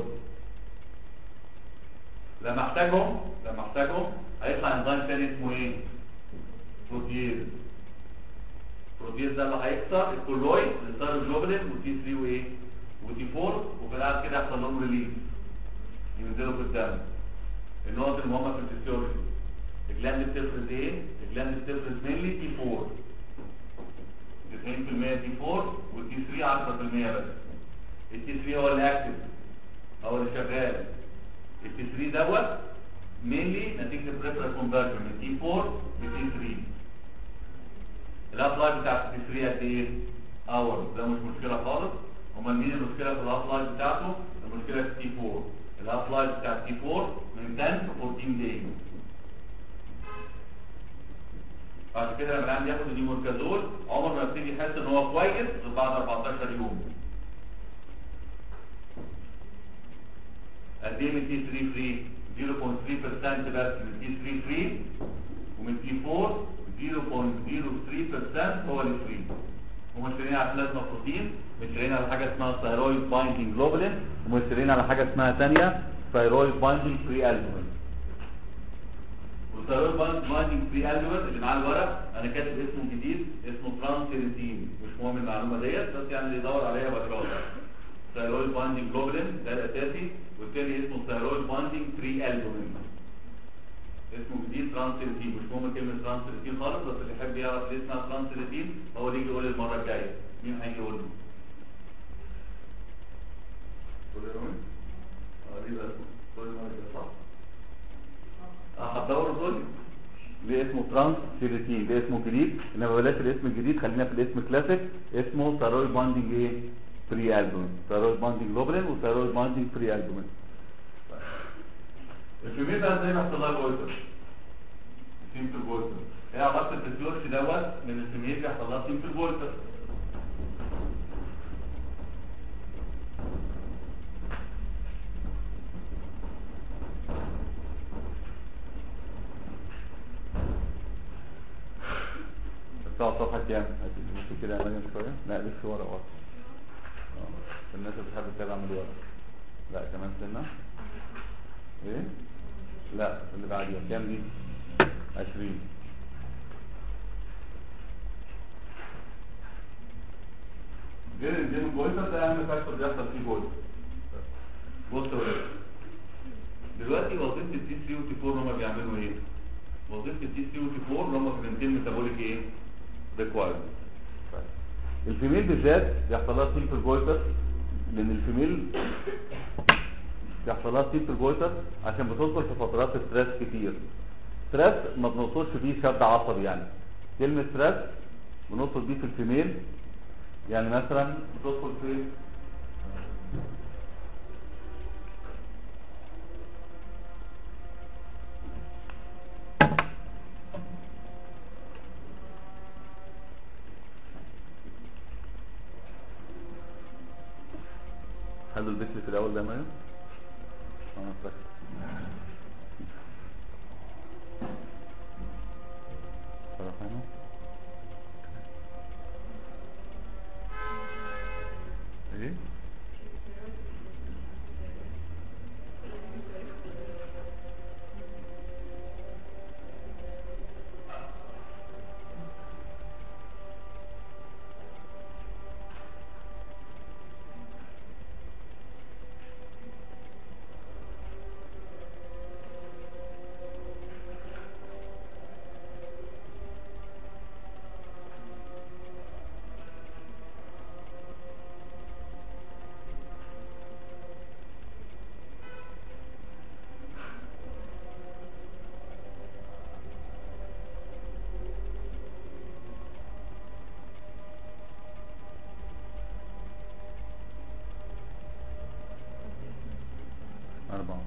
لما احتاجهم لما احتاجهم هيطلع انزيم تاني اسمه ايه بروتيز بروتيز ده اللي هيكسر الكولويد الثيروجلوبولين وتي 3 وايه وتي 4 وفي الاخر كده يحصل لهم ريليز ينزلوا في الدم النقط المهمه في الفسيولوجي الجلاند بتفرز ايه الجلاند بتفرز مينلي تي 4 90% تي 4 والتي 3 10% بس التي 3 هو اللي اكتف هو اللي شغال التي 3 دوت مينلي نتيجه البريفرال كونفرجن من تي 4 لتي 3 الاف لايف بتاعت التي 3 قد ايه؟ اور ده مش مشكله خالص امال مين المشكله في الاف لايف بتاعته؟ المشكله في تي 4 الاف لايف بتاعت تي 4 من 10 ل 14 داي بعد كده لما العيان ياخد الديموركازول عمر ما يبتدي يحس ان هو كويس غير بعد 14 يوم قد ايه من تي 3 فري 0.3% بس من تي 3 فري ومن تي 4 0.03% هو اللي فري ومشترين على بلازما بروتين مشترين على حاجه اسمها ثايرويد بايندينج جلوبولين ومشترين على حاجه اسمها ثانيه ثايرويد بايندينج فري البومين والثايرويد بايندينج فري البومين اللي معاه الورق انا كاتب اسمه جديد اسمه ترانسيرتين مش مهم المعلومه ديت بس يعني اللي يدور عليها بشاطر ثايرويد بايندينج جلوبولين ده الاساسي والتاني اسمه ثايرويد بايندينج فري البومين اسمه جديد ترانسلتين مش مهم كلمه ترانسلتين خالص بس اللي يحب يعرف ليه اسمها ترانسلتين هو اللي يجي يقول المره الجايه مين هيجي يقول له؟ قول يا رومي اه دي بقى اسمه قول المره الجايه صح؟ اه هتدور تقول ليه اسمه ترانس سيريتين ليه اسمه جديد انما بلاش الاسم الجديد خلينا في الاسم كلاسيك اسمه ثارويد باندنج ايه بري البومين ثارويد باندنج لوبرين وثارويد باندنج بري البومين الفيميل بقى ازاي بيحصل لها جويتر سيمبل جويتر هي علاقه الفيزيولوجي دوت من الفيميل بيحصل لها سيمبل جويتر الساعة صفحة كام؟ بص كده يا مريم شوية لا لف ورا ورا آه. الناس اللي بتحب كده اعمل ورا لا كمان سنة ايه؟ لا اللي بعديها كام دي؟ عشرين غير الجيم جويتر ده اهم فاكتور بيحصل فيه جويتر بص يا ولاد دلوقتي وظيفة التي 3 والتي 4 هما بيعملوا ايه؟ وظيفة التي 3 والتي 4 اللي هما برنتين ميتابوليك ايه؟ ريكوايرمنت الفيميل بالذات بيحصل لها سيمبل جويتر لان الفيميل بيحصل لها سيمبل جويتر عشان بتدخل في فترات ستريس كتير ستريس ما بنوصلش فيه شد عصبي يعني كلمة ستريس بنوصل بيه في الفيميل يعني مثلا بتدخل في حلو البيت اللي في الاول ده مايو اه فاكر صراحة هنا ايه أربعة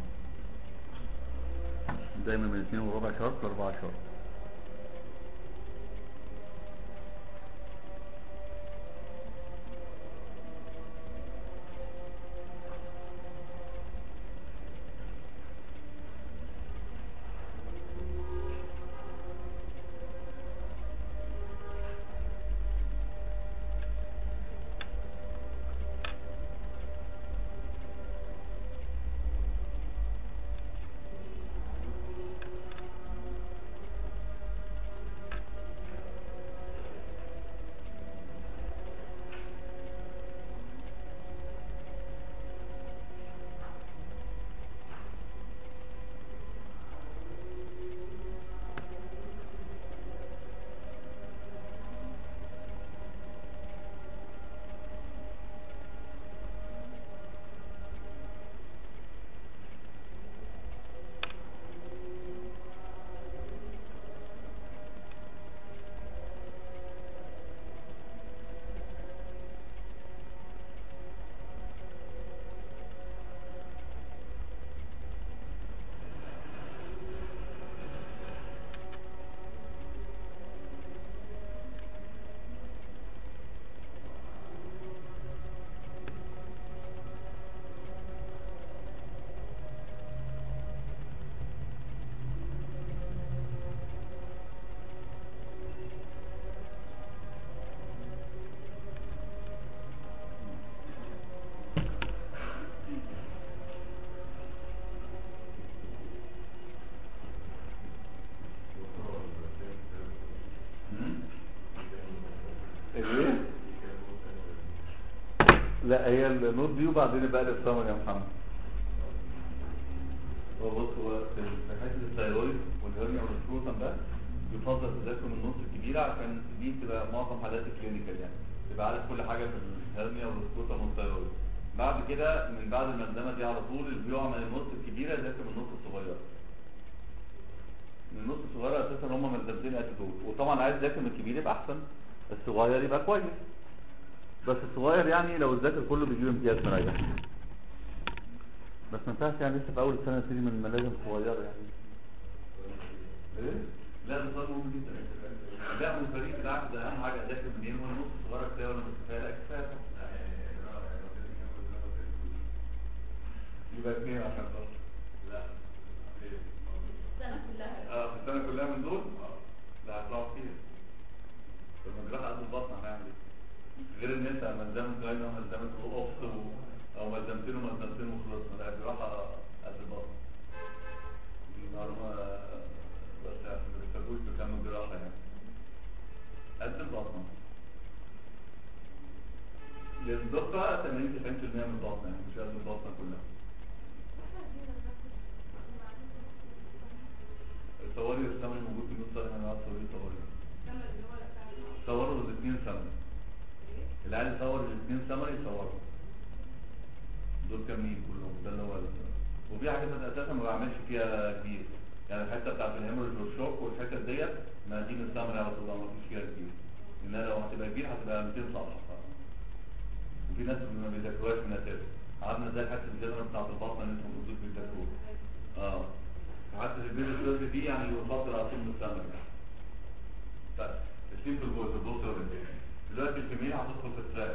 دايما من اثنين وربع شهر لأربعة شهر ايه لا هي النوت دي وبعدين بقى السمر يا محمد هو بص هو في في حته الثايرويد والهرنيا والسكروتم ده يفضل تذاكر من النص الكبيره عشان دي بتبقى معظم حالات الكلينيكال يعني تبقى عارف كل حاجه في الهرنيا والسكروتم والثايرويد بعد كده من بعد الملزمه دي على طول اللي بيقع من النص الكبيره يذاكر من النص الصغير من النص الصغير اساسا هم ملزمتين قد دول وطبعا عايز تذاكر من الكبير يبقى احسن الصغير يبقى كويس بس الصغير يعني لو الذاكر كله بيجيب امتياز مريح بس ما ينفعش يعني لسه في اول السنه نبتدي من ملازم صغيره يعني ايه؟ لا ده صار مهم جدا لا من الفريق بتاعك ده اهم حاجه اذاكر منين وانا نص صغيره كفايه ولا مش كفايه لا كفايه يبقى اثنين عشان خاطر لا السنة كلها اه في السنه كلها من دول لا هتطلعوا كتير طب ما جراح قد البطن هنعمل ايه؟ غير ان انت ملزمه جاي او ملزمه اوفس او ملزمتين وملزمتين وخلصنا لا جراحه قد البطن دي معلومه بس عشان ما تحتاجوش تكمل جراحه يعني قد البطن للدقة 80 90% من البطن يعني مش قد البطن كلها الطوارئ الثمن موجود في نص سنة من العاب طويل طوارئ صوروا الاثنين سمري العيال صور الاثنين سمري صوروا دول كاملين كلهم ده اللي هو ال- وفي حاجات أنا اساسا ما بعملش فيها كتير يعني الحته بتاعت الهيموريج والشوك والحته ديت ما دي من السمري على طول ما فيش فيها كتير انها لو هتبقى كبير هتبقى 200 صفحه ف- وفي ناس ما بيذاكروهاش من الاساس قعدنا زي الحته الجدول بتاعت البطن اللي انتم المفروض بتذاكروها اه حتى في البيت السيرفي دي يعني يفضل اصلا من السمري طيب السيمبل جوز البص دلوقتي الكمية هتدخل في التراك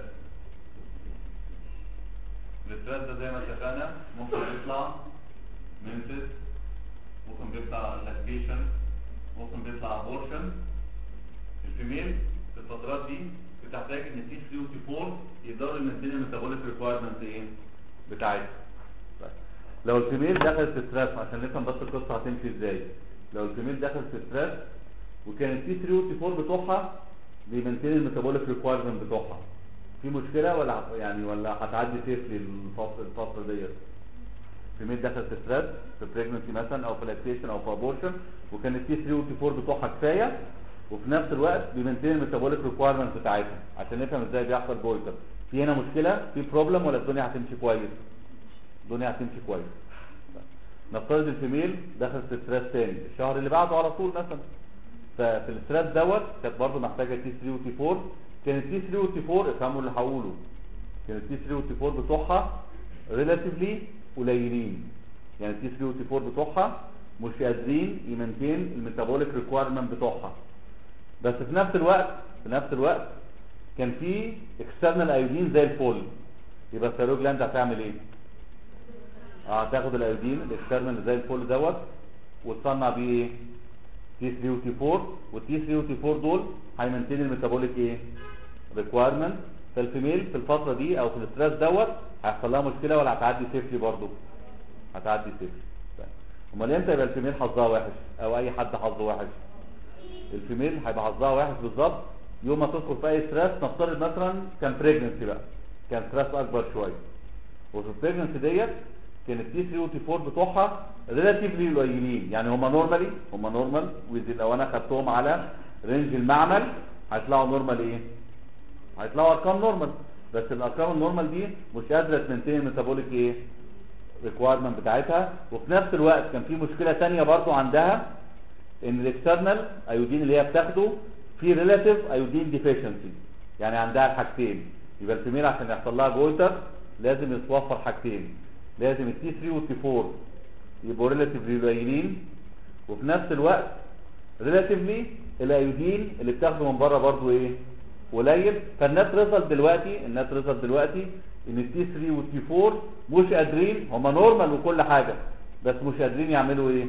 التراك ده زي ما اتفقنا ممكن يطلع منسس ممكن بيطلع لاكتيشن ممكن بيطلع ابورشن الفيميل في الفترات دي بتحتاج ان تي 3 وتي 4 يقدروا يمثلوا الميتابوليك ريكوايرمنت ايه بتاعتها طيب. لو الفيميل دخلت في ستريس عشان نفهم بس القصه هتمشي ازاي لو الفيميل دخلت في ستريس وكان التي 3 والتي 4 بتوعها بيمنتين الميتابوليك ريكوايرمنت بتوعها في مشكله ولا ه- يعني ولا هتعدي سيفلي الفتره الفتره ديت فيميل دخلت في ستريس في بريجنسي مثلا او في لاكتيشن او في ابورشن وكان التي 3 والتي 4 بتوعها كفايه وفي نفس الوقت بيمنتين الميتابوليك ريكوايرمنت بتاعتها عشان نفهم ازاي بيحصل بويتر في هنا مشكله في بروبلم ولا الدنيا هتمشي كويس الدنيا هتمشي كويس نفترض الفيميل دخلت في ستريس تاني الشهر اللي بعده على طول مثلا ففي الستريس دوت كانت برضه محتاجه تي 3 وتي 4 كان التي 3 وتي 4 افهموا اللي هقوله كان التي 3 وتي 4 بتوعها ريلاتيفلي قليلين يعني التي 3 وتي 4 بتوعها مش قادرين يمنتين الميتابوليك ريكوايرمنت بتوعها بس في نفس الوقت في نفس الوقت كان في اكسترنال ايودين زي الفل يبقى الثيرويد جلاند هتعمل ايه؟ اه هتاخد الايودين الاكسترنال زي الفل دوت وتصنع بيه ايه؟ تي 3 وتي 4 والتي 3 وتي 4 دول هيمنتين الميتابوليك ايه؟ ريكوايرمنت فالفيميل في الفتره دي او في الاستريس دوت هيحصل لها مشكله ولا هتعدي سيفلي برضه؟ هتعدي سيفلي طيب. امال امتى يبقى الفيميل حظها وحش او اي حد حظه وحش؟ الفيميل هيبقى حظها وحش بالظبط يوم ما تدخل في اي ستريس نفترض مثلا كان بريجنسي بقى كان ستريس اكبر شويه وفي البريجنسي ديت كان التي 3 والتي 4 بتوعها ريلاتيفلي قليلين يعني هم نورمالي هم نورمال لو انا خدتهم على رينج المعمل هيطلعوا نورمال ايه؟ هيطلعوا ارقام نورمال بس الارقام النورمال دي مش قادره تمنتين الميتابوليك ايه؟ ريكوايرمنت بتاعتها وفي نفس الوقت كان في مشكله ثانيه برضو عندها ان الاكسترنال ايودين اللي هي بتاخده في ريلاتيف ايودين ديفيشنسي يعني عندها الحاجتين يبقى الفيميل عشان يحصل لها جولتر لازم يتوفر حاجتين لازم التي 3 والتي 4 يبقوا ريلاتيفلي قليلين وفي نفس الوقت ريلاتيفلي الايودين اللي بتاخده من بره برضو ايه قليل فالناس ريزلت دلوقتي الناس ريزلت دلوقتي ان التي 3 والتي 4 مش قادرين هم نورمال وكل حاجه بس مش قادرين يعملوا ايه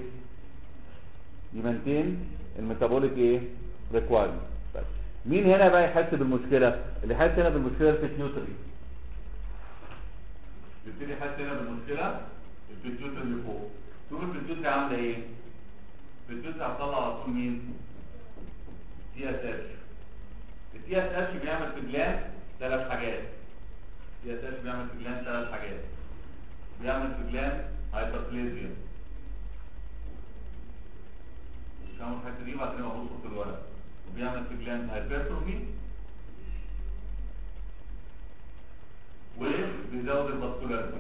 يمنتين الميتابوليك ايه ريكوايرمنت طيب مين هنا بقى يحس بالمشكله اللي يحس هنا بالمشكله البيتيوتري يبتدي يحس هنا بالمشكله البيتيوتري اللي فوق شوف البيتيوتري عامله ايه البيتيوتري هتطلع على طول مين تي اس اتش التي اس اتش بيعمل في الجلاند ثلاث حاجات التي اس اتش بيعمل في الجلاند ثلاث حاجات بيعمل في الجلاند هايبربليزيا بيعمل في جلاند هايبرتروفي وبيزود الفاسكولاريتي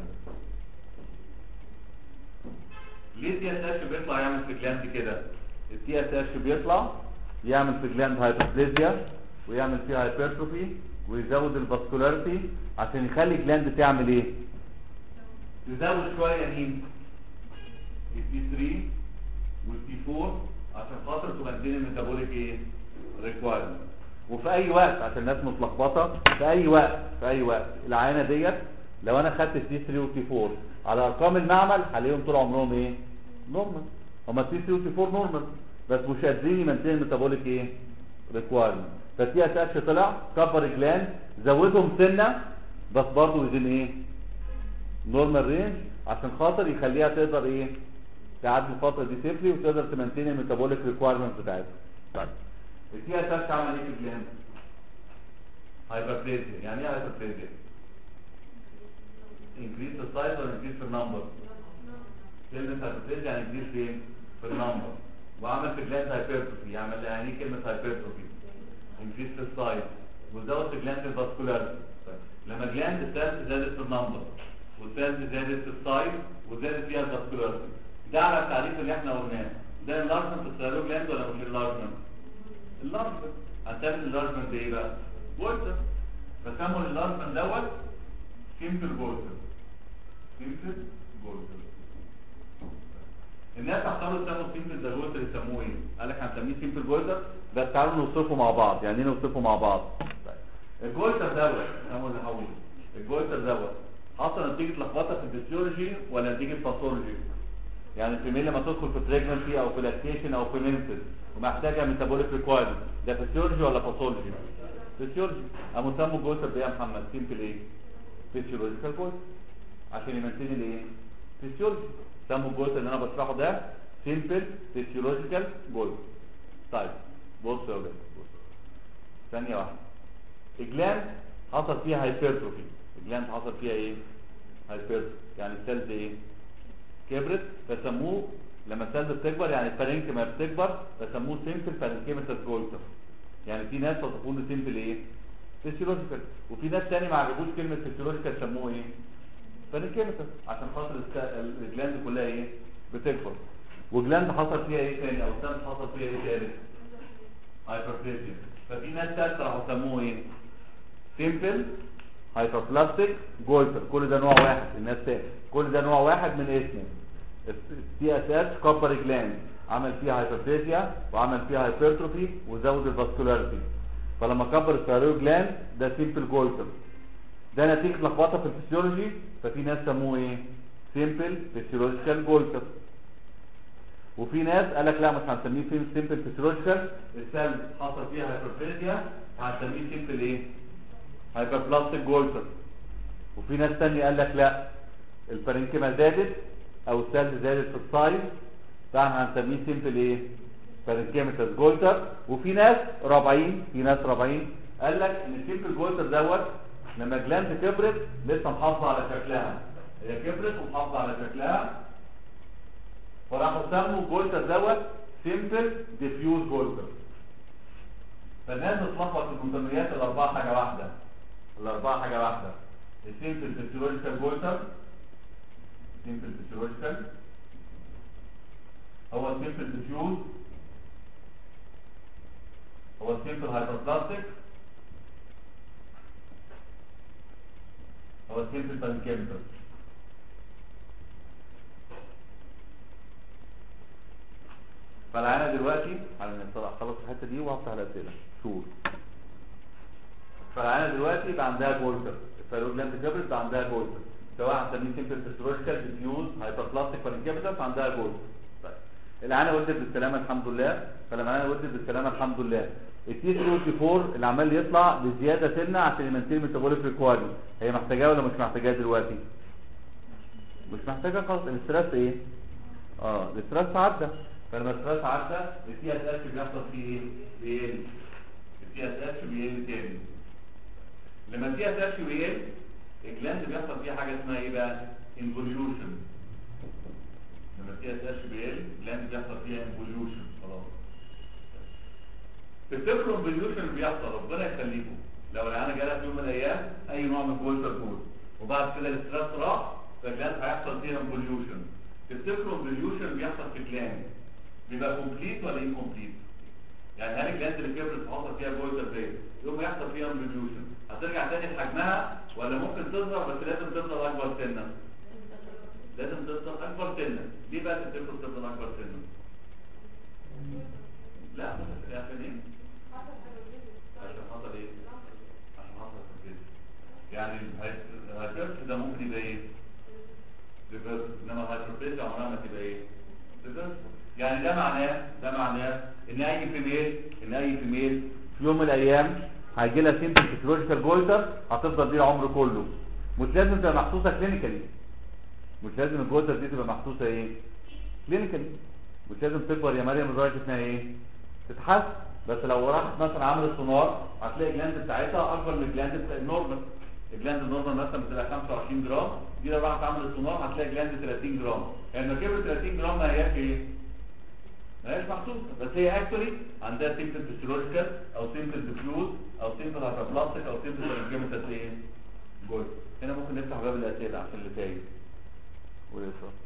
ليه التي اس اتش بيطلع يعمل في جلاند كده التي اس اتش بيطلع يعمل في جلاند هايبربليزيا ويعمل فيها هايبرتروفي ويزود الفاسكولاريتي عشان يخلي الجلاند تعمل ايه تزود شويه مين التي 3 والتي 4 عشان خاطر تمدين الميتابوليك ايه ريكوايرمنت وفي اي وقت عشان الناس متلخبطه في اي وقت في اي وقت العينه ديت لو انا خدت التي 3 والتي 4 على ارقام المعمل هلاقيهم طول عمرهم ايه نورمال هما التي 3 والتي 4 نورمال بس مش قادرين يمنتين الميتابوليك ايه ريكوايرمنت فالتي اس اتش طلع كفر جلاند زودهم سنه بس برضه وزن ايه نورمال رينج عشان خاطر يخليها تقدر ايه تعدي الفتره دي سيفلي وتقدر تمنتين الميتابوليك ريكوايرمنت بتاعتها طيب التي اس اتش عمل ايه في الجلاند هايبربليزيا يعني ايه هايبربليزيا increase the size or increase the number كلمة هايبربليزيا يعني increase فين في النمبر وعمل في جلاند هايبرتروفي يعمل يعني ايه كلمة هايبرتروفي increase the size وزود في جلاند الفاسكولاريتي لما جلاند السيلز زادت في النمبر والسيلز زادت في السايز وزادت فيها الفاسكولاريتي ده على التعريف اللي احنا قلناه ده اللارجمنت في الثيرويد جلاند ولا مش اللارجمنت اللارجمنت هنسمي اللارجمنت ايه بقى بولتر فسموا اللارجمنت دوت سيمبل بولتر سيمبل بولتر الناس اختاروا يسموا سيمبل ده بولتر يسموه ايه قال لك هنسميه سيمبل بولتر بس تعالوا نوصفه مع بعض يعني ايه نوصفه مع بعض طيب. الجولتر دوت هو اللي هقوله الجولتر دوت حصل نتيجه لخبطه في الفسيولوجي ولا نتيجه باثولوجي يعني الفيميل لما تدخل في بريجنسي او في لاكتيشن او في مينسز ومحتاجه ميتابوليك ريكوايرمنت ده فسيولوجي ولا باثولوجي فسيولوجي قاموا سموا الجولتر ده يا محمد سيمبل ايه فيسيولوجيكال جولتر عشان يمثل الايه فيسيولوجي سموا الجولتر اللي انا بشرحه ده سيمبل فيسيولوجيكال جولتر طيب بص يا ولاد بص ثانيه واحده الجلاند حصل فيها هايبرتروفي الجلاند حصل فيها ايه هايبرتروفي يعني السيلز ايه كبرت فسموه لما السيلز بتكبر يعني الفارنكيما بتكبر فسموه سيمبل فارنكيماتس جولتر يعني في ناس وصفوه له سيمبل ايه فيسيولوجيكال وفي ناس تاني ما عجبوش كلمه فيسيولوجيكال سموه ايه فارنكيماتس عشان خاطر الس- الجلاند كلها ايه بتكبر وجلاند حصل فيها ايه تاني او السيلز حصل فيها ايه تاني هايبربليزيا ففي ناس ثالثه راحوا سموه ايه سيمبل هايبربلاستيك جولتر كل ده نوع واحد الناس تاني كل ده نوع واحد من اسمه السي اس اتش كبر جلاند عمل فيها هايبربليزيا وعمل فيها هايبرتروفي وزود الفاسكولاريتي فلما كبر الثيرويد جلاند ده سيمبل جولتر ده نتيجه لخبطه في الفسيولوجي ففي ناس سموه ايه سيمبل فيسيولوجيكال جولتر وفي ناس قال لك لا مش هنسميه سيمبل فيسيولوجيكال السيل حصل فيها هايبربليزيا هنسميه سيمبل ايه هايبربلاستيك جولتر وفي ناس تاني قال لك لا البارنكيما زادت او السيلز زادت في السايز فاحنا هنسميه سيمبل ايه بارنكيماتس جولتر وفي ناس رابعين في ناس رابعين قال لك ان السيمبل جولتر دوت لما جلاند كبرت لسه محافظه على شكلها هي كبرت ومحافظه على شكلها فراحوا سموا الجولتر دوت سيمبل ديفيوز جولتر فالناس بتلخبط في المسميات الاربعه حاجه واحده الاربعه حاجه واحده السيمبل فيسيولوجيكال جولتر سيمبل فيسيولوجيكال هو السيمبل ديفيوز هو السيمبل هايبربلاستيك هو السيمبل بانكيميكال فالعينة دلوقتي على خلص الحتة دي وهفتح الأسئلة شور فالعينة دلوقتي يبقى عندها جولتر الثيرويد جلاند كبرت بقى عندها جولتر سواء هنسميه سيمبل فيستروجيكال ديفيوز هايبربلاستيك بانكيميكال فعندها جولتر طيب العينة ولدت بالسلامة الحمد لله فلما العينة ولدت بالسلامة الحمد لله التي 3 والتي 4 اللي عمال يطلع بزيادة سنة عشان يمنتين ميتابوليك ريكوايرمنت هي محتاجاه ولا مش محتاجاه دلوقتي؟ مش محتاجة خالص الاسترس ايه؟ اه الاسترس عدى فلما الاسترس عدى التي اس اتش بيحصل فيه ايه؟ بيقل التي اس اتش بيقل تاني لما التي اس اتش بيقل الجلاند بيحصل فيها حاجة اسمها ايه بقى؟ انفوليوشن لما التي اس اتش بيقل الجلاند بيحصل فيها انفوليوشن خلاص تفتكروا البليوشن اللي بيحصل ربنا يخليكم لو العيانه جالها في يوم من الايام اي نوع من جولتر جول وبعد كده الاسترس راح فالجهاز هيحصل فيها بوليوشن تفتكروا البوليوشن بيحصل في جلاند بيبقى كومبليت ولا انكومبليت يعني هل الجلاند اللي كبرت حصل فيها جولتر زي يوم يحصل فيها بوليوشن هترجع تاني لحجمها ولا ممكن تصغر بس لازم تفضل اكبر سنه لازم تفضل اكبر سنه ليه بقى تفتكروا تفضل اكبر سنه لا بس عشان ايه عشان حصل ايه عشان حصل تفكير يعني الهايبرس ده ممكن يبقى ايه ريفرس انما الهايبرس عمرها ما تبقى ايه ريفرس يعني ده معناه ده معناه ان اي فيميل ان اي فيميل في يوم من الايام هيجي لها سيمبل فيسيولوجيكال جولتر هتفضل دي العمر كله مش لازم تبقى محسوسه كلينيكالي مش لازم الجولتر دي تبقى محسوسه ايه كلينيكالي مش لازم تكبر يا مريم لدرجه انها ايه تتحسن بس لو راحت مثلا عملت سونار هتلاقي الجلاند بتاعتها اكبر من الجلاند بتاع النورمال الجلاند النورمال مثلا بتبقى 25 جرام دي لو راحت عملت سونار هتلاقي جلاند 30 جرام يعني لما كبرت 30 جرام ما هياش ايه ما هياش محسوسه بس هي اكشولي عندها سيمبل فيسيولوجيكال او سيمبل ديفيوز او سيمبل هايبربلاستيك او سيمبل ريجيمنتال ايه جول هنا ممكن نفتح باب الاسئله عشان اللي تايه قول يا اسراء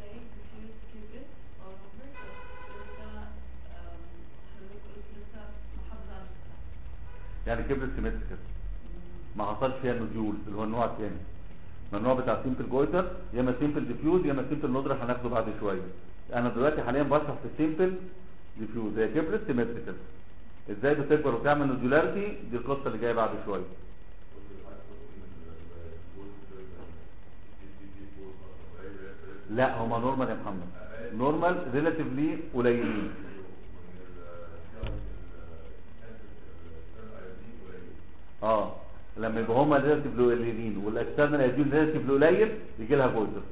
يعني كبرت سيمتريكال ما حصلش فيها نوديول اللي هو النوع الثاني ما النوع بتاع سيمبل جويتر يا اما سيمبل ديفيوز يا اما سيمبل نودر هناخده بعد شويه انا دلوقتي حاليا بشرح في سيمبل ديفيوز هي كبرت سيمتريكال ازاي بتكبر وتعمل نودولاريتي دي القصه اللي جايه بعد شويه لا هما نورمال يا محمد نورمال ريلاتيفلي قليلين اه لما يبقى هما ريلاتيف قليلين والاكسترنال ايديول ريلاتيف قليل يجي لها جويتر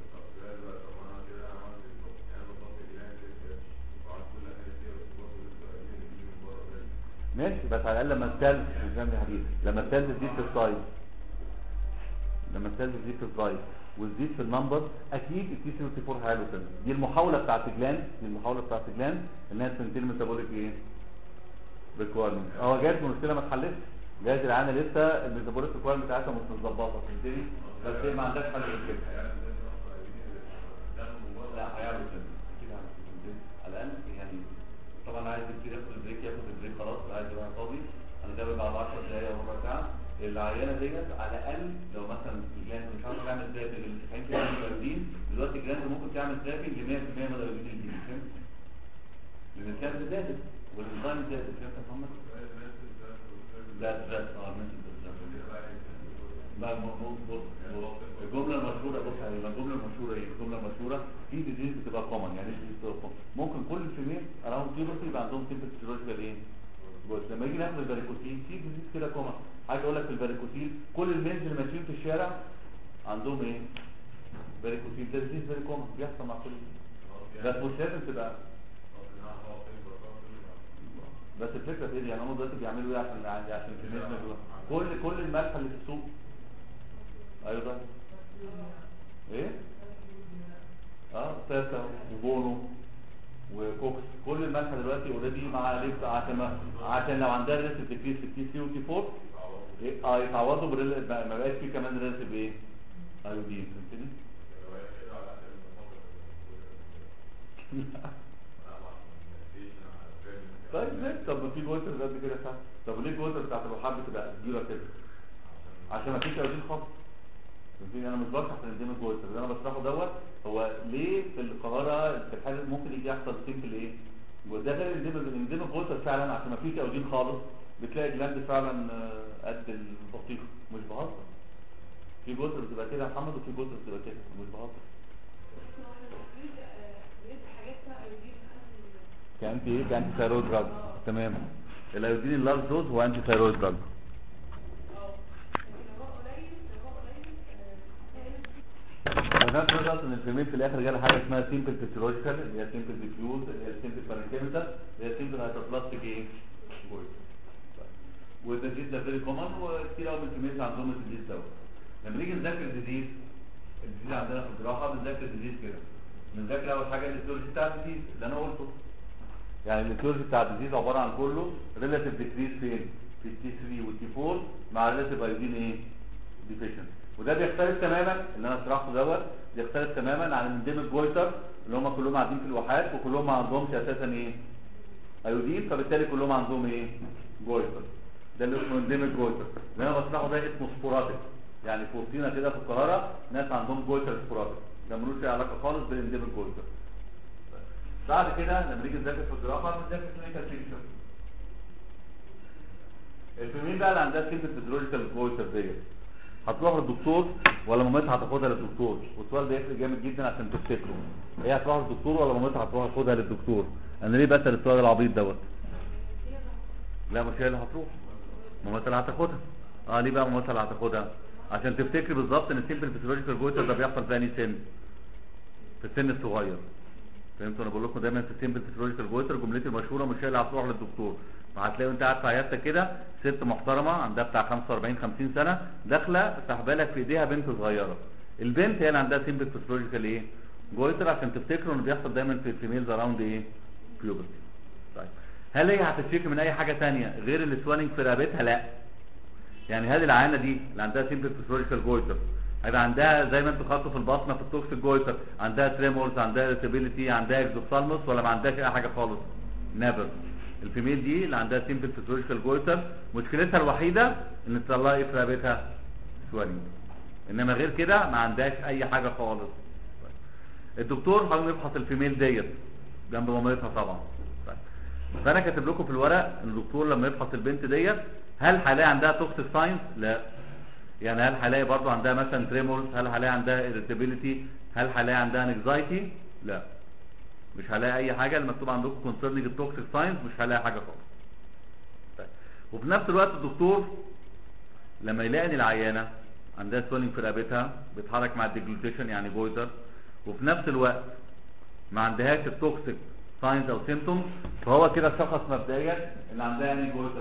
ماشي بس على الاقل لما السيلز فاهم يا حبيبي لما السيلز تزيد في السايز لما السيلز تزيد في السايز وتزيد في النمبر اكيد التي 34 هيلوسن دي المحاوله بتاعت جلاند دي المحاوله بتاعت جلاند انها تنتهي ميتابوليك ايه ريكويرمنت هو جات المشكله ما اتحلتش جايز العانه لسه الميتابوليك ريكويرمنت بتاعتها مش متظبطه فهمتني بس هي ما عندهاش حل غير كده لا هيعمل كده اكيد هيعمل كده على الاقل يعني طبعا عايز يبتدي ياخد البريك ياخد البريك خلاص عايز يبقى فاضي انا دايما بعد 10 دقايق او ربع ساعه العيانه ديت على الاقل لو مثلا الجلاند مش عارف تعمل ترافينج ل 90% من المدربين دلوقتي الجلاند ممكن تعمل ترافينج ل 100% من المدربين الجديد فهمت؟ لان الكلام زادت والانزيم زادت فهمت يا محمد؟ لا لا اه ماشي لا بص الجمله المشهوره بص يعني الجمله المشهوره ايه الجمله المشهوره في ديزيز بتبقى كومن يعني ايه ديزيز بتبقى كومن ممكن كل الفيميل اراوند بيبرتي يبقى عندهم سيمبل فيزيولوجيكال ايه بص لما يجي ناخد الباريكوسيل في ديزيز كده كومن عايز اقول لك في الباريكوسيل كل الميلز اللي ماشيين في الشارع عندهم ايه باريكوسيل ده ديزيز فيري كومن بيحصل مع كل بس مش لازم تبقى بس الفكره في ايه يعني هم دلوقتي بيعملوا ايه عشان عشان الكميه دول كل كل الملح اللي في السوق ايضا ايه اه ساسا وبونو وكوكس كل الملح دلوقتي اوريدي مع ليفت عشان ما عشان لو عندها ريسيف ديكريس في تي سي وتي 4 إيه؟ اه يتعوضوا بريل ما بقاش في كمان ريسيف ايه ايودين فهمتني طيب ليه طب ما في جوتر قد كده صح طب ليه الجوتر بتاعت الوحاب بتبقى كبيره كده عشان ما فيش ايودين خالص فهمتني انا مش بشرح في الانديم الجوتر اللي انا بشرحه دوت هو ليه في القاهره في الحاله ممكن يجي يحصل سيمبل ايه وده غير الانديم الانديم الجوتر فعلا عشان ما فيش ايودين خالص بتلاقي جلاند فعلا آه، قد البطيخه مش بهزر في جوتر بتبقى كده يا محمد وفي جوتر بتبقى كده مش بهزر كانتي ايه كانتي ثايرويد دراج تمام الايودين اللارج دوز هو انتي ثايرويد دراج ونفس الوقت ان الفيميل في الاخر جالها حاجه اسمها سيمبل فيسيولوجيكال اللي هي سيمبل ديفيوز اللي هي سيمبل بارنكيميتال اللي هي سيمبل هايبربلاستيك ايه جويد والديزيز ده فيري كومن وكتير قوي من الفيميل عندهم الديزيز دوت لما نيجي نذاكر الديزيز الديزيز عندنا في الجراحه بنذاكر الديزيز كده بنذاكر اول حاجه الايتيولوجي بتاع الديزيز اللي انا قلته يعني الاتيولوجي بتاع الديزيز عباره عن كله ريلاتيف ديكريز فين في التي 3 والتي 4 مع ريلاتيف ايودين ايه ديفيشنسي وده بيختلف تماما اللي انا شرحته دوت بيختلف تماما عن الانديميك جويتر اللي هم كلهم قاعدين في الواحات وكلهم ما عندهمش اساسا ايه ايودين فبالتالي كلهم عندهم ايه جويتر ده اللي اسمه انديميك جويتر اللي انا بشرحه ده اسمه سبوراتيك يعني في وسطينا كده في القاهره ناس عندهم جويتر سبوراتيك ده ملوش أي علاقه خالص بالانديميك جويتر بعد كده لما نيجي نذاكر في الجراحه بنذاكر كلينيكال بيكتشر الفيميل بقى اللي عندها سيمبل فيزيولوجيكال جويتر ديت هتروح للدكتور ولا مامتها هتاخدها للدكتور والسؤال ده يفرق جامد جدا عشان تفتكره هي هتروح للدكتور ولا مامتها هتروح تاخدها للدكتور انا ليه بسال السؤال العبيط دوت لا مش هي اللي هتروح مامتها اللي هتاخدها اه ليه بقى مامتها اللي هتاخدها عشان تفتكري بالظبط ان السيمبل فيزيولوجيكال جويتر ده بيحصل في انهي سن في السن الصغير فهمتوا انا بقول لكم دايما في السيمبل فيزيولوجيكال جويتر جملتي المشهوره مش هي اللي هتروح للدكتور فهتلاقي انت قاعد في عيادتك كده ست محترمه عندها بتاع 45 50 سنه داخله سحبه لك في ايديها بنت صغيره البنت هي اللي عندها سيمبل فيزيولوجيكال ايه جويتر عشان تفتكروا انه بيحصل دايما في الفيميلز اراوند ايه بيوبرتي طيب هل هي هتشتكي من اي حاجه ثانيه غير السوانينج في رقبتها لا يعني هل العيانه دي اللي عندها سيمبل فيزيولوجيكال جويتر هيبقى عندها زي ما انتوا خدتوا في البصمه في التوكسيك جويتر عندها تريمورز عندها irritability عندها اكزوفثالموس ولا ما عندهاش اي حاجه خالص نيفر الفيميل دي اللي عندها سيمبل فيزيولوجيكال جويتر مشكلتها الوحيده ان تطلع ايه في رقبتها سوالين انما غير كده ما عندهاش اي حاجه خالص الدكتور حاول يفحص الفيميل ديت جنب مامتها طبعا طيب. فانا كاتب لكم في الورق ان الدكتور لما يفحص البنت ديت هل هلاقي عندها توكسيك ساينس لا يعني هل هلاقي برضو عندها مثلا تريمورز هل هلاقي عندها irritability هل هلاقي عندها انكزايتي لا مش هلاقي اي حاجه المكتوب عندكم كونسيرنينج التوكسيك ساينس مش هلاقي حاجه خالص طيب. وفي نفس الوقت الدكتور لما يلاقي ان العيانه عندها سويلنج في رقبتها بيتحرك مع الديجلوتيشن يعني بويتر وفي نفس الوقت ما عندهاش التوكسيك ساينز او سيمتومز فهو كده شخص مبدئيا اللي عندها يعني بويتر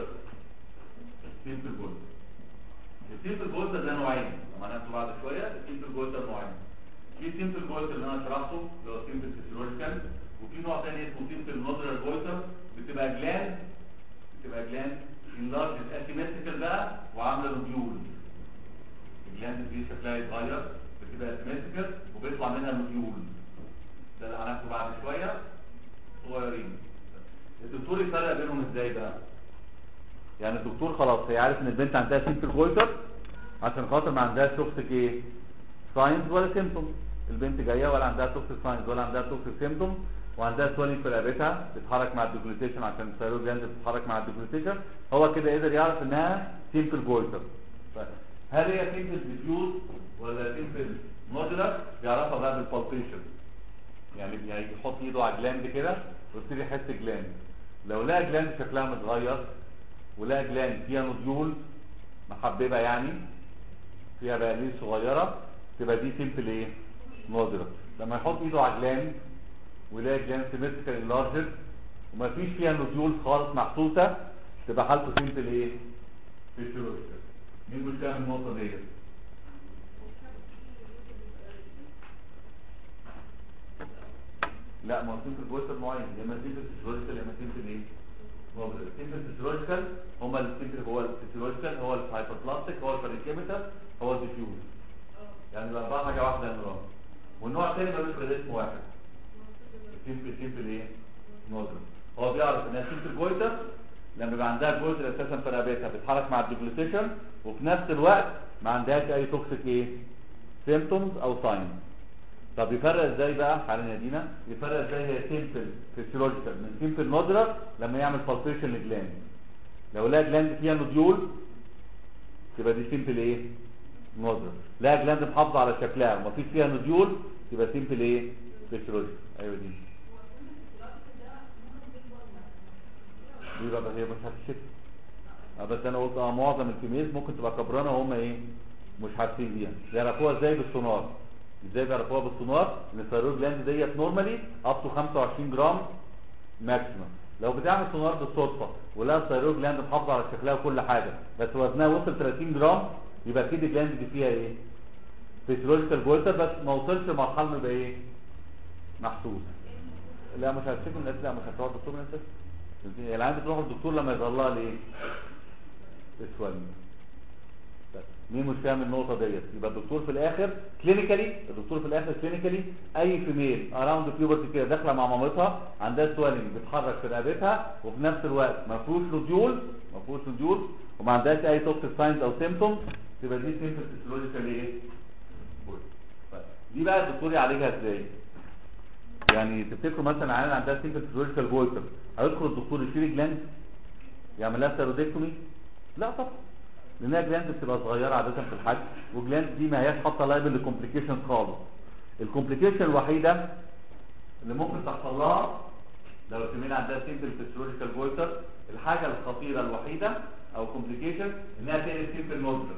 سيمبل بويتر السيمبل جولتر ده نوعين لما ناخده بعد شويه السيمبل جولتر نوعين في سيمبل جولتر اللي انا شرحته اللي هو سيمبل فيسيولوجيكال وفي نوع ثاني اسمه سيمبل نودرال جولتر بتبقى جلاند بتبقى جلاند انلارج اسيمتريكال بقى وعامله نوديول الجلاند دي شكلها يتغير بتبقى اسيمتريكال وبيطلع منها نوديول ده اللي هناخده بعد شويه صغيرين الدكتور يفرق بينهم ازاي بقى يعني الدكتور خلاص هي عارف ان البنت عندها سيمبل جويتر عشان خاطر ما عندهاش توكسيك ايه ساينز ولا سيمبتوم البنت جايه ولا عندها توكسيك ساينز ولا عندها توكسيك سيمبتوم وعندها سوالين في رقبتها بتتحرك مع الديجلوتيشن عشان الثيرويد جلاند بتتحرك مع الديجلوتيشن هو كده قدر يعرف انها سيمبل جويتر هل هي سيمبل ديفيوز ولا سيمبل مودولار بيعرفها بقى بالبالبيشن يعني يعني يحط ايده على جلاند كده ويبتدي يحس جلاند لو لقى جلاند شكلها متغير ولها جلاند فيها نوديول محببه يعني فيها بقاليل صغيره تبقى دي سيمبل ايه نودرة لما يحط ايده على جلاند ويلاقي جلاند سيمتريكال انلارجد ومفيش فيها نوديول خالص محسوسه تبقى حالته سيمبل ايه فيسيولوجيكال مين مش فاهم النقطه ديت لا ما هو سيمبل جويتر معين يا اما سيمبل فيسيولوجيكال يا اما سيمبل ايه السيمبل فيسيولوجيكال هما السيمبل هو الفيسيولوجيكال هو الهايبربلاستيك هو الفاريكيميتال هو الديفيوز يعني الاربعه حاجه واحده يا نوران والنوع الثاني ملوش غير اسم واحد السيمبل سيمبل ايه نودر هو بيعرف انها سيمبل جويتر لما يبقى عندها جويتر اساسا في رقبتها بتتحرك مع الديجلوتيشن وفي نفس الوقت ما عندهاش اي توكسيك ايه سيمبتومز او ساينز طب يفرق ازاي بقى حاليا يا دينا يفرق ازاي هي سيمبل فيسيولوجيكال من سيمبل نودرال لما يعمل بالبيشن لجلاند لو لقى جلاند فيها نوديول تبقى دي سيمبل ايه نودرال لقى جلاند محافظه على شكلها ومفيش فيها نوديول تبقى سيمبل ايه فيسيولوجيكال ايوه دي دي بقى هي مش هتشك بس انا قلت اه معظم الكيميز ممكن تبقى كبرانه وهم ايه مش حاسين بيها يعرفوها ازاي بالسونار ازاي بيعرفوها بالسونار ان الثيرويد جلاند ديت نورمالي اب تو 25 جرام ماكسيمم لو بتعمل سونار بالصدفه ولقى الثيرويد جلاند محافظه على شكلها وكل حاجه بس وزنها وصل 30 جرام يبقى اكيد الجلاند دي فيها ايه فيسيولوجيكال جويتر بس ما وصلش لمرحله انه يبقى ايه محسوس لا مش هتشتكي من لا مش هتروح الدكتور من الاساس العيان بتروح للدكتور لما يظهر لها الايه اسود بس. مين مش فاهم النقطه ديت يبقى الدكتور في الاخر كلينيكالي الدكتور في الاخر كلينيكالي اي فيميل اراوند بيوبرتي كده داخله مع مامتها عندها سوالنج بتحرك في رقبتها وفي نفس الوقت ما فيهوش روديول ما فيهوش روديول وما عندهاش اي توكسيك ساينز او سيمبتومز تبقى دي سيمبل فيسيولوجيكال ايه طيب. دي بقى الدكتور يعالجها ازاي يعني تفتكروا مثلا عيان عندها سيمبل فيسيولوجيكال جويتر هيدخل الدكتور يشيل الجلاند يعمل لها ستيرودكتومي لا طبعا لانها جلاند بتبقى صغيره عاده في الحجم وجلاند دي ما هياش حاطه لايبل لكومبليكيشن خالص الكومبليكيشن الوحيده اللي ممكن تحصل لها لو الفيميل عندها سيمبل فيسيولوجيكال جويتر الحاجه الخطيره الوحيده او كومبليكيشن انها تقلب سيمبل نودلر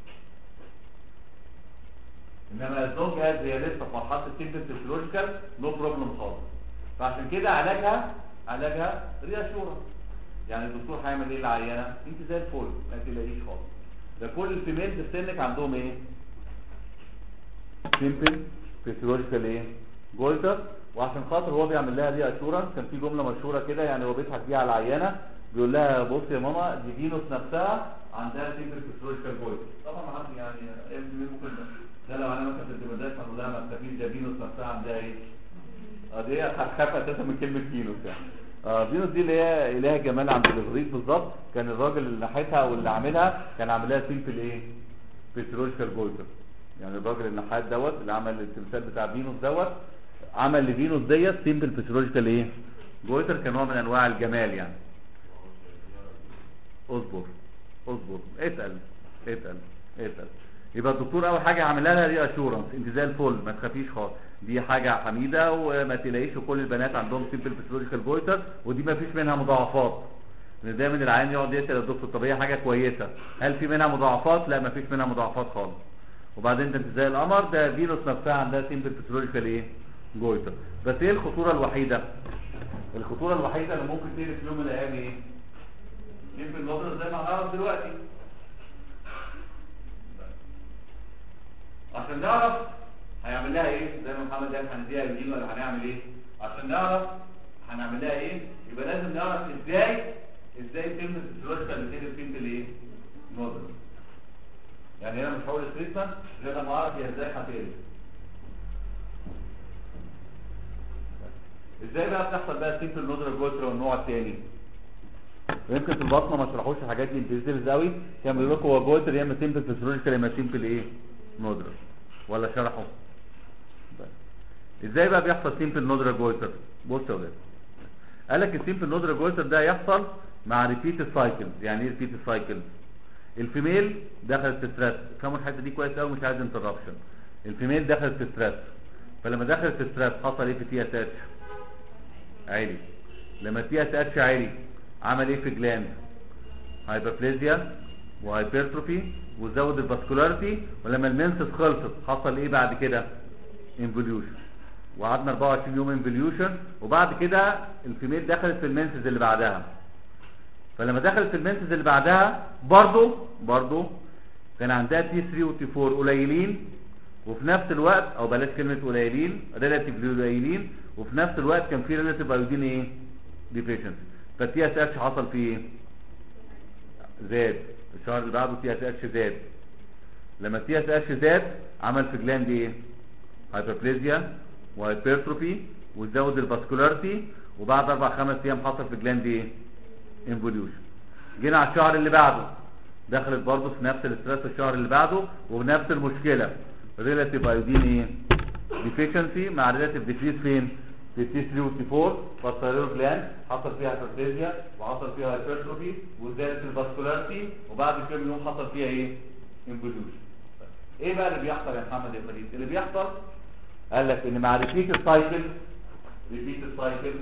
انما الزوج هي لسه في مرحله السيمبل فيسيولوجيكال نو بروبلم خالص فعشان كده علاجها علاجها رياشورنس يعني الدكتور هيعمل ايه للعيانه انت زي الفل ما تلاقيش خالص ده كل الفيميل في سنك عندهم ايه سيمبل فيسيولوجيكال ايه جولتر وعشان خاطر هو بيعمل لها دي اشورنس كان في جمله مشهوره كده يعني هو بيضحك بيها على العيانه بيقول لها بص يا ماما دي فينوس نفسها عندها سيمبل فيسيولوجيكال جولتر طبعا ما حد يعني ممكن ده لو انا مثلا في المدرسه هقول لها ما تستفيد ده فينوس نفسها عندها ايه اه دي هتخاف اساسا من كلمه فينوس يعني اه فينوس دي اللي هي اله جمال عند الاغريق بالظبط كان الراجل اللي نحتها او اللي عاملها كان عاملها سيمبل ايه فيسيولوجيكال جولتر يعني الراجل النحات دوت اللي عمل التمثال بتاع فينوس دوت عمل لفينوس ديت سيمبل فيسيولوجيكال ايه جولتر كان نوع من انواع الجمال يعني اصبر اصبر اتقل اتقل اتقل يبقى الدكتور اول حاجه عاملها لها ري اشورنس انت زي الفل ما تخافيش خالص دي حاجه حميده وما تلاقيش وكل البنات عندهم سيمبل فيسيولوجيكال جويتر ودي ما فيش منها مضاعفات لان دايما العيان يقعد يسال الدكتور طب هي حاجه كويسه هل في منها مضاعفات لا ما فيش منها مضاعفات خالص وبعدين ده انت زي القمر ده فينوس نفسها عندها سيمبل فيسيولوجيكال ايه جويتر بس ايه الخطوره الوحيده الخطوره الوحيده اللي ممكن تقلب في يوم من الايام ايه سيمبل نظر زي ما هنعرف دلوقتي عشان نعرف هيعمل لها ايه زي ما محمد قال هنديها الجين ولا هنعمل ايه عشان نعرف هنعمل لها ايه يبقى لازم نعرف ازاي ازاي تم الفلوسكا اللي تقلب فين الايه نظر يعني انا مش هقول التريتمنت غير لما اعرف هي ازاي هتقلب ازاي بقى بتحصل بقى سيمبل نظر الجوتر والنوع الثاني يمكن في البطنه ما شرحوش الحاجات دي انتزيلز قوي يعملوا لكم هو جوتر يا اما سيمبل فيسيولوجيكال يا اما سيمبل ايه نودر ولا شرحه ازاي بقى بيحصل سيمبل نودر جويتر بص يا ولاد قال لك السيمبل نودر جويتر ده يحصل مع ريبيت سايكلز يعني ايه ريبيت سايكلز الفيميل دخلت في ستريس فهموا الحته دي كويس قوي مش عايز انتربشن الفيميل دخلت في ستريس فلما دخلت في ستريس حصل ايه في تي اس اتش عالي لما تي اس اتش عالي عمل ايه في جلاند هايبربليزيا وهايبرتروفي وزود الفاسكولاريتي ولما المنسس خلصت حصل ايه بعد كده انفوليوشن وقعدنا 24 يوم انفوليوشن وبعد كده الفيميل دخلت في المنسز اللي بعدها فلما دخلت في المنسز اللي بعدها برضو برضو كان عندها تي 3 وتي 4 قليلين وفي نفس الوقت او بلاش كلمه قليلين ريلاتيفلي قليلين وفي نفس الوقت كان في ريلاتيف ايودين ايه ديفيشنسي فالتي اس اتش حصل فيه ايه زاد الشهر اللي بعده تي اس اتش زاد لما التي اس اتش زاد عمل في جلاند ايه هايبربليزيا وهايبرتروفي وزود الفاسكولاريتي وبعد اربع خمس ايام حصل في جلاند ايه انفوليوشن جينا على الشهر اللي بعده دخلت برضه في نفس الاسترس الشهر اللي بعده وبنفس المشكله ريلاتيف ايودين ايه ديفيشنسي مع ريلاتيف ديكريس فين في تي 3 وتي 4 فالثايرويد جلاند حصل فيها هايبربليزيا وحصل فيها هايبرتروفي وزادت الفاسكولاريتي وبعد كام يوم حصل فيها ايه انفوليوشن ايه بقى اللي بيحصل يا محمد يا فريد اللي بيحصل قال لك ان مع ريبيت السايكل ريبيت السايكل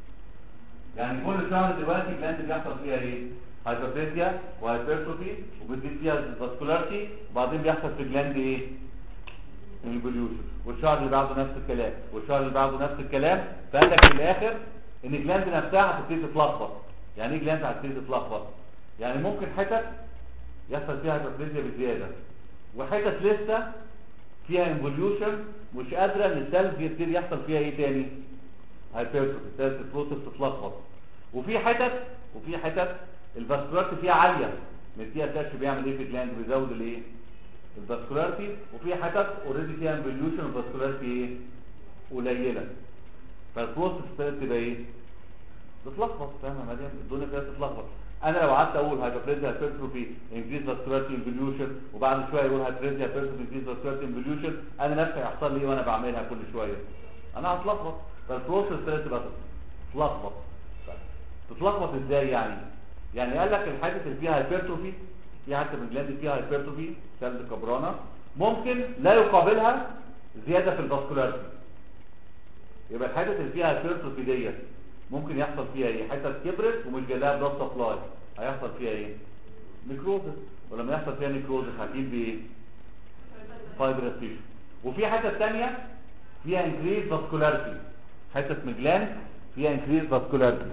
يعني كل شهر دلوقتي الجلاند بيحصل فيها ايه هايبربليزيا وهايبرتروفي وبتزيد فيها الفاسكولاريتي وبعدين بيحصل في الجلاند ايه انفوليوشن والشهر اللي بعده نفس الكلام والشهر اللي بعده نفس الكلام فقال لك في الاخر ان الجلاند نفسها هتبتدي تتلخبط يعني ايه جلاند هتبتدي تتلخبط يعني ممكن حتت يحصل فيها هايبربليزيا بزياده وحتت لسه فيها انفوليوشن مش قادره ان السيلز يبتدي يحصل فيها ايه تاني هايبرتروفي ابتدت البروسيس تتلخبط وفي حتت وفي حتت الفاسكولاريتي فيها عاليه مديها تاتش بيعمل ايه في الجلاند بيزود الايه الفاسكولاريتي وفي حتت اوريدي فيها امبليوشن الفاسكولاريتي ايه قليله فالبروسيس ابتدت تبقى ايه تتلخبط فاهم يا مريم الدنيا ابتدت تتلخبط انا لو قعدت اقول هايبرتروفي هايبرتروفي انكريز فاسكولاريتي امبليوشن وبعد شويه اقول هايبرتروفي هايبرتروفي انكريز فاسكولاريتي امبليوشن انا نفسي هيحصل لي ايه وانا بعملها كل شويه انا هتلخبط فالبروسيس ابتدت تبقى تتلخبط تتلخبط ازاي يعني يعني قال لك الحاجات اللي فيها هايبرتروفي في حته من الجلاند فيها هايبرتروفي سيلز كبرانه ممكن لا يقابلها زياده في الفاسكولاريتي يبقى الحتت اللي فيها هايبرتروفي ديت ممكن يحصل فيها ايه حتت كبرت ومش جاي لها بلاد سبلاي هيحصل فيها ايه نيكروزس ولما يحصل فيها نيكروزس هتجيب بايه فايبرس تيشو وفي حته ثانيه فيها انكريز فاسكولاريتي حته من الجلاند فيها انكريز فاسكولاريتي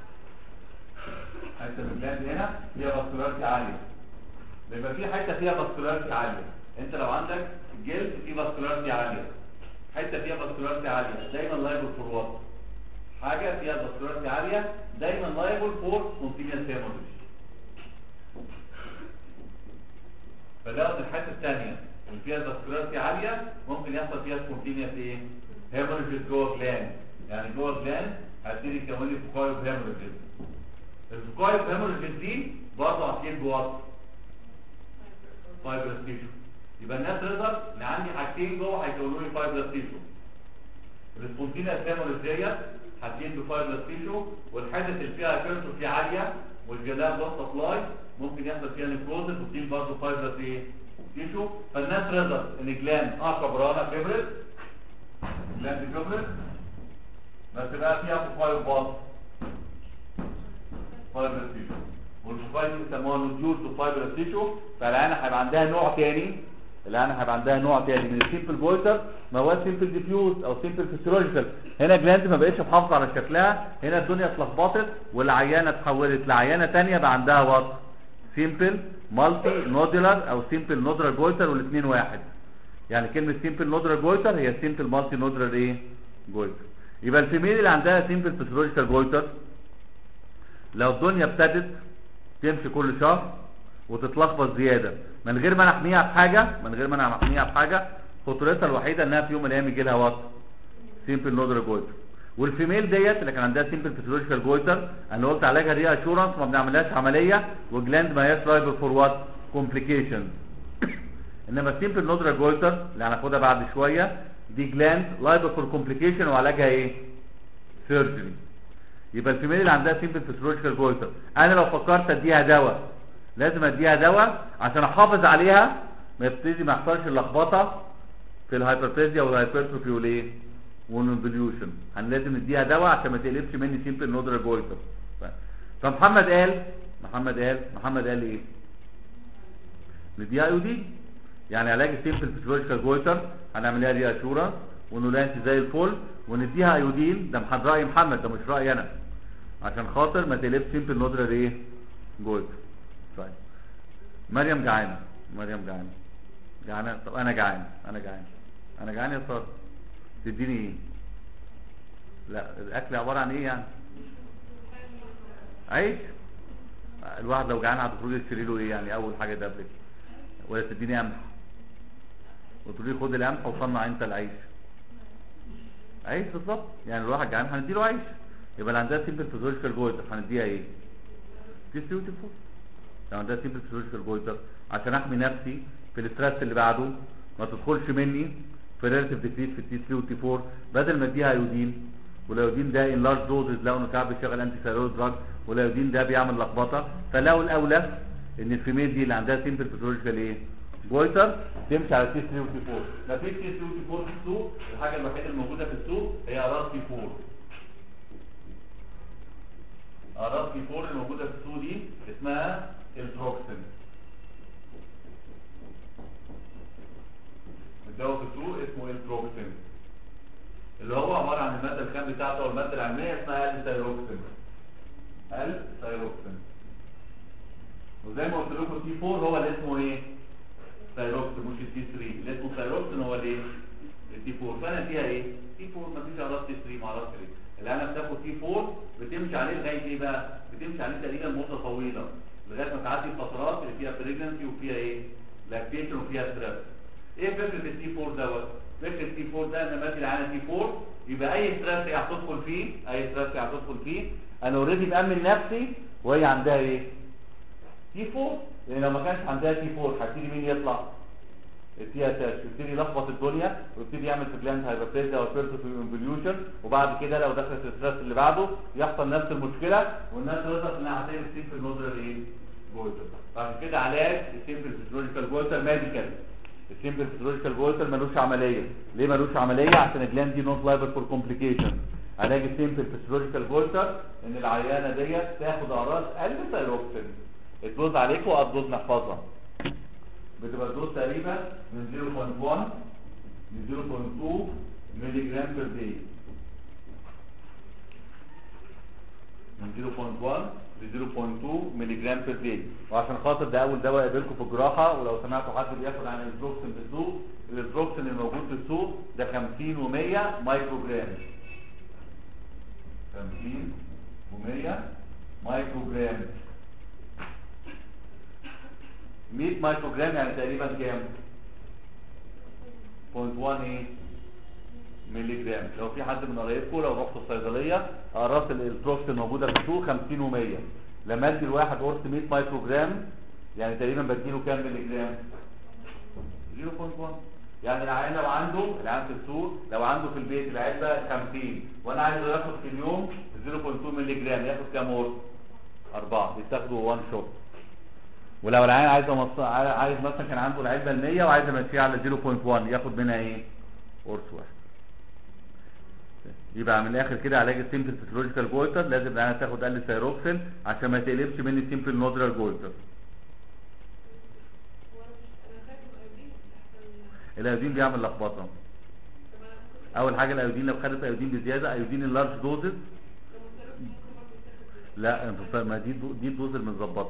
حته من الجلاند هنا فيها فاسكولاريتي عاليه بيبقى في حته فيها فاسكولاريتي عاليه انت لو عندك جلد فيه فاسكولاريتي عاليه حته فيها فاسكولاريتي عاليه دايما لايبل فور وات حاجه فيها فاسكولاريتي عاليه دايما لايبل فور سبونتينيوس هيموريج فلو الحته الثانيه اللي فيها فاسكولاريتي عاليه ممكن يحصل فيها سبونتينيوس ايه هيموريج جوه جلاند يعني جوه جلاند هتبتدي تكون لي فوكايف هيموريج الفوكايف هيموريج دي برضه هتجيب جوه فايبرس تيشو يبقى الناس تقدر ان عندي حاجتين جوه هيكونوا لي فايبرس تيشو السبونتينيوس هيموريج ديت هتجيب فايبرس تيشو والحته اللي فيها كيرتوفي عاليه والجلاب ده سبلاي ممكن يحصل فيها نيكروزس وتجيب برضه فايبرس ايه تيشو فالناس تقدر ان جلاند اه كبرانه كبرت جلاند كبرت بس بقى فيها فوكايل باص فايبرس تيشو والفوكايل دي بيسموها نوديول تو فايبرس تيشو فالعينه هيبقى عندها نوع تاني العينه هيبقى عندها نوع تاني من السيمبل بويتر ما هو سيمبل ديفيوز او سيمبل فيسيولوجيكال هنا جلاند ما بقتش محافظه على شكلها هنا الدنيا اتلخبطت والعيانه اتحولت لعيانه تانية بقى عندها وات سيمبل مالتي نودولار او سيمبل نودولار جويتر والاثنين واحد يعني كلمه سيمبل نودولار جويتر هي سيمبل مالتي نودولار ايه جويتر يبقى الفيميل اللي عندها سيمبل فيسيولوجيكال جويتر لو الدنيا ابتدت تمشي كل شهر وتتلخبط زياده من غير ما انا احميها بحاجه من غير ما انا احميها بحاجه خطورتها الوحيده انها في يوم من الايام يجي لها وات سيمبل نودر جويتر والفيميل ديت اللي كان عندها سيمبل فيسيولوجيكال جويتر انا قلت علاجها ري اشورنس ما بنعملهاش عمليه وجلاند ما هياش لايبل فور وات كومبليكيشن انما السيمبل نودر جويتر اللي هناخدها بعد شويه دي جلاند لايبل فور كومبليكيشن وعلاجها ايه سيرجري يبقى الفيميل اللي عندها سيمبل فيسيولوجيكال جويتر انا لو فكرت اديها دواء لازم اديها دواء عشان احافظ عليها ما يبتدي ما يحصلش اللخبطه في الهايبرتيزيا والهايبرتروفي والايه والانفليوشن انا لازم نديها دواء عشان ما تقلبش مني سيمبل نودر جويتر فمحمد قال محمد قال محمد قال ايه نديها اي دي يعني علاج السيمبل فيسيولوجيكال جويتر هنعملها ري اشورنس ونولانس زي الفل ونديها ايودين ده محد راي محمد ده مش رايي انا عشان خاطر ما تقلبش سيمبل نودر ايه جويتر طيب مريم جعانه مريم جعانه جعانه طب انا جعان انا جعان انا جعان يا صار تديني ايه لا الاكل عباره عن ايه يعني عيش الواحد لو جعان هتخرجي تشتري له ايه يعني اول حاجه دبلك ولا تديني قمح وتقولي لي خد القمح وصنع انت العيش عيش بالظبط يعني الواحد جعان هنديله عيش يبقى اللي عندها سيمبل فيزيولوجيكال جويتر هنديها ايه تيستيوتي فود لو عندها سيمبل فيزيولوجيكال جويتر عشان احمي نفسي في الاسترس اللي بعده ما تدخلش مني في ريلاتيف ديكريت في التي 3 والتي 4 بدل ما اديها ايودين والايودين ده ان لارج دوزز لقوا انه ساعات بيشغل انتي ثايرويد دراج والايودين ده بيعمل لخبطه فلقوا الاولى ان الفيميل دي اللي عندها سيمبل فيزيولوجيكال ايه جويتر تمشي على تي 3 وتي 4 ما فيش تي 3 وتي 4 في السوق الحاجه الوحيده الموجوده في السوق هي اراض تي 4 اراض تي 4 الموجوده في السوق دي اسمها التروكسين الدواء في السوق اسمه التروكسين اللي هو عباره عن الماده الخام بتاعته او الماده العلميه اسمها الثايروكسين الثايروكسين وزي ما قلت لكم تي 4 هو اللي اسمه ايه ثايروكسين مش التي 3 اللي اسمه ثايروكسين هو الايه التي التي 4 فانا فيها ايه تي 4 مفيش اعراض تي 3 ما اعرفش ليه العالم بتاخد تي 4 بتمشي عليه لغايه ايه بقى بتمشي عليه تقريبا مده طويله لغايه ما تعدي الفترات اللي فيها بريجنسي وفيها ايه لاكتيشن وفيها ستريس ايه فكره التي 4 دوت فكره التي 4 ده ان بدي على تي 4 يبقى اي ستريس هي هتدخل فيه اي ستريس هي هتدخل فيه انا اوريدي مامن نفسي وهي عندها ايه تي 4 لان لو ما كانش عندها تي 4 هتبتدي مين يطلع التي اس اس يبتدي يلخبط الدنيا ويبتدي يعمل في جلاند هايبرتيزا او انفوليوشن وبعد كده لو دخلت الستريس اللي بعده يحصل نفس المشكله والناس تظهر انها هتعمل سيمبل نودرال ايه جويتر عشان كده علاج السيمبل فيزيولوجيكال جويتر ميديكال السيمبل فيزيولوجيكال جويتر ملوش عمليه ليه ملوش عمليه عشان الجلاند دي نوت لايبل فور كومبليكيشن علاج السيمبل فيزيولوجيكال جويتر ان العيانه ديت تاخد اعراض قلب ثايروكسين الدوز عليكم الدوز نحفظها بتبقى الدوز تقريبا من 0.1 ل 0.2 مللي جرام بير داي من 0.1 ل 0.2 مللي جرام بير داي وعشان خاطر ده اول دواء يقابلكم في الجراحه ولو سمعتوا حد بياخد عن الدروكسين في السوق الدروكسين الموجود في السوق ده 50 و100 مايكرو جرام 50 و100 مايكرو جرام 100 مايكرو جرام يعني تقريبا كام 0.1 ايه مللي جرام لو في حد من قرايبكم لو رحتوا الصيدليه اقراص التروكس الموجوده في السوق 50 و100 لما ادي الواحد قرص 100 مايكرو جرام يعني تقريبا بديله كام مللي جرام 0.1 يعني العيان لو عنده العيان في السوق لو عنده في البيت العلبه 50 وانا عايز ياخد في اليوم 0.2 مللي جرام ياخد كام قرص؟ اربعه بيتاخدوا 1 شوت ولو العيان عايز مص... عايز مثلا كان عنده العلبه ال 100 وعايز يمشيها على 0.1 ياخد منها ايه؟ قرص واحد يبقى من الاخر كده علاج السيمبل فيسيولوجيكال جويتر لازم العيان تاخد قل ثايروكسين عشان ما تقلبش من السيمبل نودرال جويتر الايودين بيعمل لخبطه اول حاجه الايودين لو خدت ايودين بزياده ايودين اللارج دوزز لا انت ما دي دو- دي الدوز المتظبطه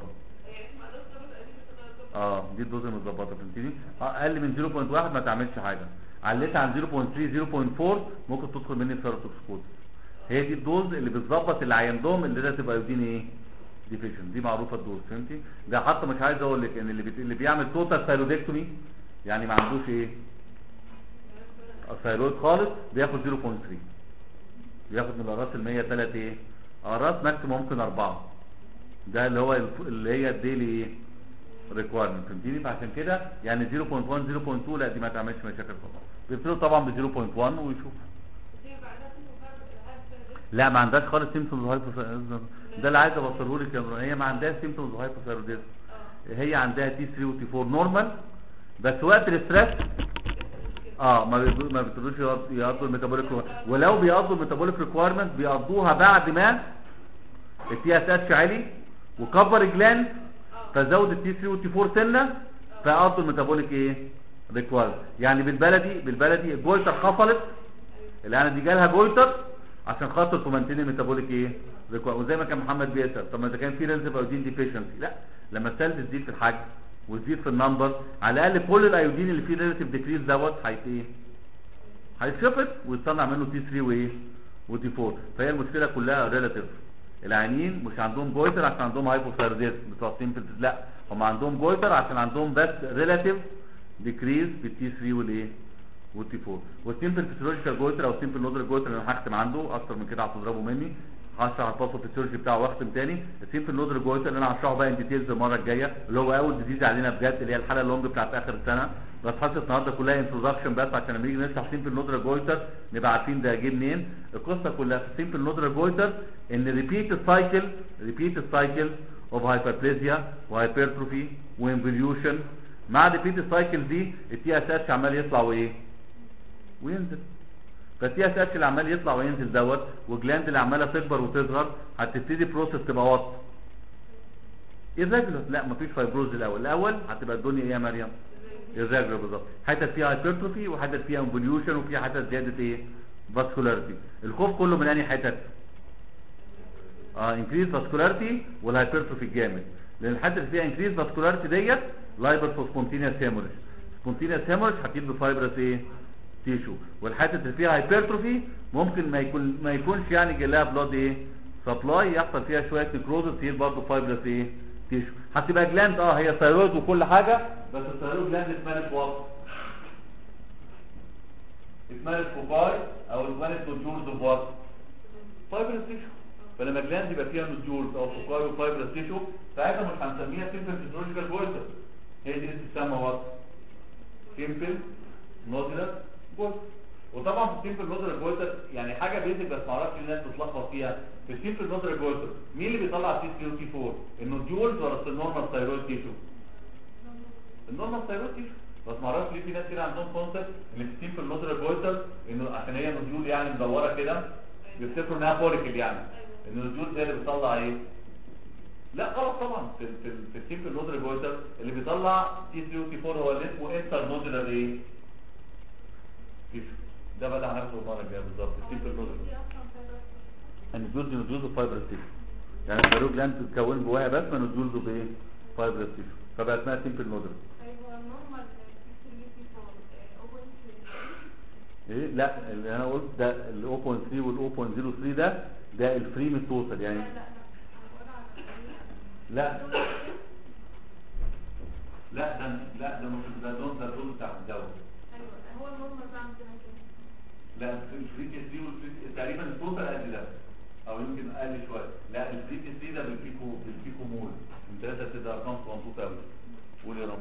اه دي الدوز المتظبطه فهمتني اه اقل من 0.1 ما تعملش حاجه عليت عن 0.3 0.4 ممكن تدخل مني في سيروتوكسكوز هي دي الدوز اللي بتظبط اللي عندهم اللي ده تبقى ايودين ايه ديفيشن دي معروفه الدوز فهمتي ده حتى مش عايز اقول لك ان اللي بت... اللي بيعمل توتال ثايرودكتومي يعني ما عندوش ايه الثايرويد خالص بياخد 0.3 بياخد من الاقراص ال 100 3 ايه اقراص ماكسيموم ممكن اربعه ده اللي هو الف- اللي هي الديلي ايه ريكويرمنت فهمتني فعشان كده يعني 0.1 0.2 لا دي ما تعملش مشاكل خالص بيبتدوا طبعا ب 0.1 ويشوف لا ما عندهاش خالص سيمتومز هايبوثايروديزم ده اللي عايز ابصره لك يا نور. هي ما عندهاش سيمتومز هايبوثايروديزم هي عندها تي 3 وتي 4 نورمال بس وقت الاستريس اه ما بيقدروا- ما بيقدروش يقض- يقضوا الميتابوليك ولو بيقضوا الميتابوليك ريكويرمنت بيقضوها بعد ما التي اس اتش عالي وكبر جلاند فزود التي 3 والتي 4 سنه فقضوا الميتابوليك ايه ريكويرمنت يعني بالبلدي بالبلدي الجولتر حصلت الان دي جالها جولتر عشان خاطر تمنتين الميتابوليك ايه ريكويرمنت وزي ما كان محمد بيسال طب ما اذا كان في رينز ايودين ديفيشنسي لا لما السيلز تزيد في الحجم وتزيد في النمبر على الاقل كل الايودين اللي فيه ريلاتيف ديكريز دوت هيت ايه هيتشفط ويتصنع منه تي 3 وايه وتي 4 فهي المشكله كلها ريلاتيف العيانين مش عندهم جويتر عشان عندهم هايبوثايروديزم بتوع سيمبل لا هم عندهم جويتر عشان عندهم بس ريلاتيف ديكريز في التي 3 والايه والتي 4 والسيمبل فيسيولوجيكال جويتر او السيمبل نودر جويتر اللي انا هختم عنده اكتر من كده هتضربوا مني هشرح الباثو فيسيولوجي بتاعه واختم تاني السيمبل نودر جويتر اللي انا هشرحه بقى ان ديتيلز المره الجايه اللي هو اول ديزيز علينا بجد اللي هي الحاله اللونج بتاعت اخر السنه بس حصلت النهارده كلها انتروداكشن بس عشان لما نيجي نشرح سيمبل نودر جويتر نبقى عارفين ده جه منين القصه كلها في السيمبل نودر جويتر ان ريبيت السايكل ريبيت السايكل اوف هايبربليزيا وهايبرتروفي وانفوليوشن مع ريبيت السايكل دي التي اس اتش عمال يطلع وايه وينزل فالتي اس اتش اللي عمال يطلع وينزل دوت وجلاند اللي عماله تكبر وتصغر هتبتدي بروسيس تبقى واط irregular لا مفيش فايبروز الاول الاول هتبقى الدنيا ايه يا مريم irregular بالظبط حتت فيها هايبرتروفي وحتت فيها انفوليوشن وفيها حتت زياده ايه فاسكولاريتي الخوف كله من انهي حتت اه انكريز فاسكولاريتي والهايبرتروفي الجامد لان الحته اللي فيها انكريز فاسكولاريتي ديت لايبر فور سبونتينيوس هيموريج سبونتينيوس هيموريج هتجيب بفايبرس ايه تيشو والحته اللي فيها هايبرتروفي ممكن ما يكون ما يكونش يعني جاي لها بلاد ايه سبلاي يحصل فيها شويه نكروزس تصير برضه فايبرس ايه تيشو هتبقى جلاند اه هي ثايرويد وكل حاجه بس الثايرويد جلاند اتملت وسط اتملت فوكاي او اتملت نوديولز اوف وات فايبرس تيشو فلما جلاند يبقى فيها نوديولز او فوكاي وفايبرس تيشو ساعتها مش هنسميها سيمبل فيزيولوجيكال جويتر هي دي اللي بتسمى وات سيمبل نودولار جويتر وطبعا في السيمبل نودولار جويتر يعني حاجه بيزك بس ما اعرفش الناس بتتلخبط فيها في السيمبل نودولار جويتر مين اللي بيطلع تي 3 وتي 4 النوديولز ولا النورمال ثايرويد تيشو النورمال ثايرويد تيشو بس ما اعرفش ليه في ناس كتير عندهم كونسبت ان في السيمبل نودولار جويتر انه عشان هي نوديول يعني مدوره كده بيفتكروا انها فوريكل يعني ان النوديول زي اللي بتطلع ايه لا غلط طبعا في في في السيمبل نودولار جويتر اللي بيطلع تي 3 وتي 4 هو اللي اسمه انتر نودولار ايه تيشو ده بقى هناخده المره الجايه بالظبط السيمبل نودولار النوديول دي نوديولز فايبرس تيشو يعني الثايرويد جلاند بتتكون جواها بس ما نوديولز بايه فايبرس تيشو فبقى اسمها سيمبل نودولار ايه لا اللي انا قلت ده ال 0.3 وال 0.03 ده ده الفري متوصل يعني لا لا ده لا ده مش ده دون ده دون بتاع الدواء لا الفري تي 3 والفري تقريبا التوتال قد ده او يمكن اقل شويه لا الفري تي 3 ده بالبيكو بالبيكو مول من 3 كده ارقام صغنطوطه قوي قول يا رب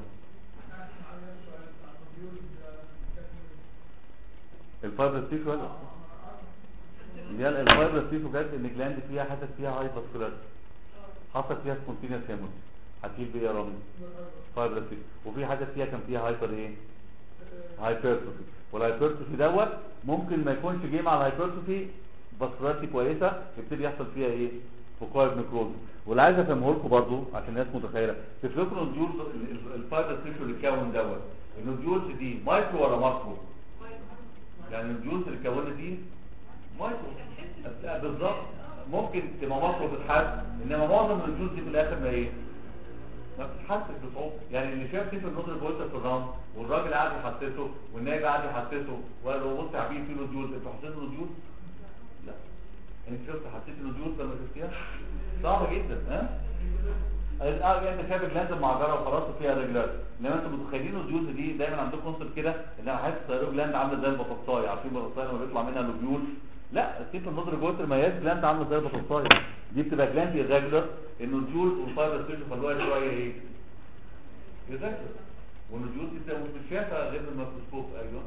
الفايبر تيشو ولا اللي هي الفايبر تيشو جت ان جلاند فيها حدث فيها هاي فاسكولار حصل فيها سبونتينيوس هيموج هتجيب ايه يا رامي فايبر تيشو وفي حدث فيها كان فيها هايبر ايه هايبرتروفي والهايبرتروفي دوت ممكن ما يكونش جه مع الهايبرتروفي فاسكولارتي كويسه يبتدي يحصل فيها ايه فوكايد نكروز واللي عايز افهمه لكم برضو عشان الناس متخيله تفتكروا النوديولز الفايبر تيشو اللي اتكون دوت النوديولز دي مايكرو ولا ماكرو يعني الجيوس اللي اتكونت دي مايكرو بالظبط ممكن تبقى ماكرو تتحس انما معظم الجيوس دي في الاخر ما ايه ما بتتحسش بصعوبه يعني اللي شاف دي في النظر البولتر في الرمل والراجل قاعد يحسسه والنايب قاعد يحسسه وقال له بص يا حبيبي في نوديول انت حسيت نوديول لا انت شفت حسيت نوديول لما شفتيها صعبه جدا ها اه يعني انت شايف جلاند معجره وخلاص فيها رجلات انما انتوا متخيلين الجيوز دي دايما عندكم كونسبت كده ان انا حاسس الثيرويد جلاند عامله زي البطاطسايه عارفين البطاطسايه لما بيطلع منها لوبيول لا السيف النظر جوه المياس جلاند عامله زي البطاطسايه دي بتبقى جلاند irregular انه الجول والفايبر ستيشن خلوها شويه ايه irregular وان الجول دي بتبقى مش شايفه غير بالميكروسكوب ايوه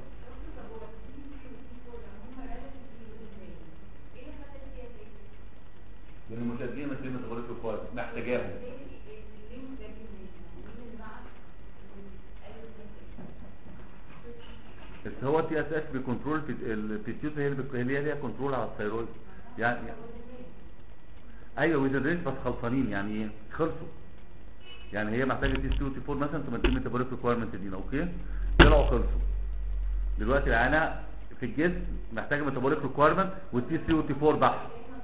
لان المشاهدين ما تم تغلق الفايبر محتاجاهم بس هو تي اس اس بيكنترول البيتيوت هي اللي بك- هي اللي ليها كنترول على الثيرويد يعني ايوه ويزن رينج بس خلصانين يعني ايه خلصوا يعني هي محتاجه تي 2 تي 4 مثلا تمنتين ميتابوليك ريكويرمنت دي اوكي طلعوا خلصوا دلوقتي العينه في الجسم محتاجه ميتابوليك ريكويرمنت والتي 3 والتي 4 بحت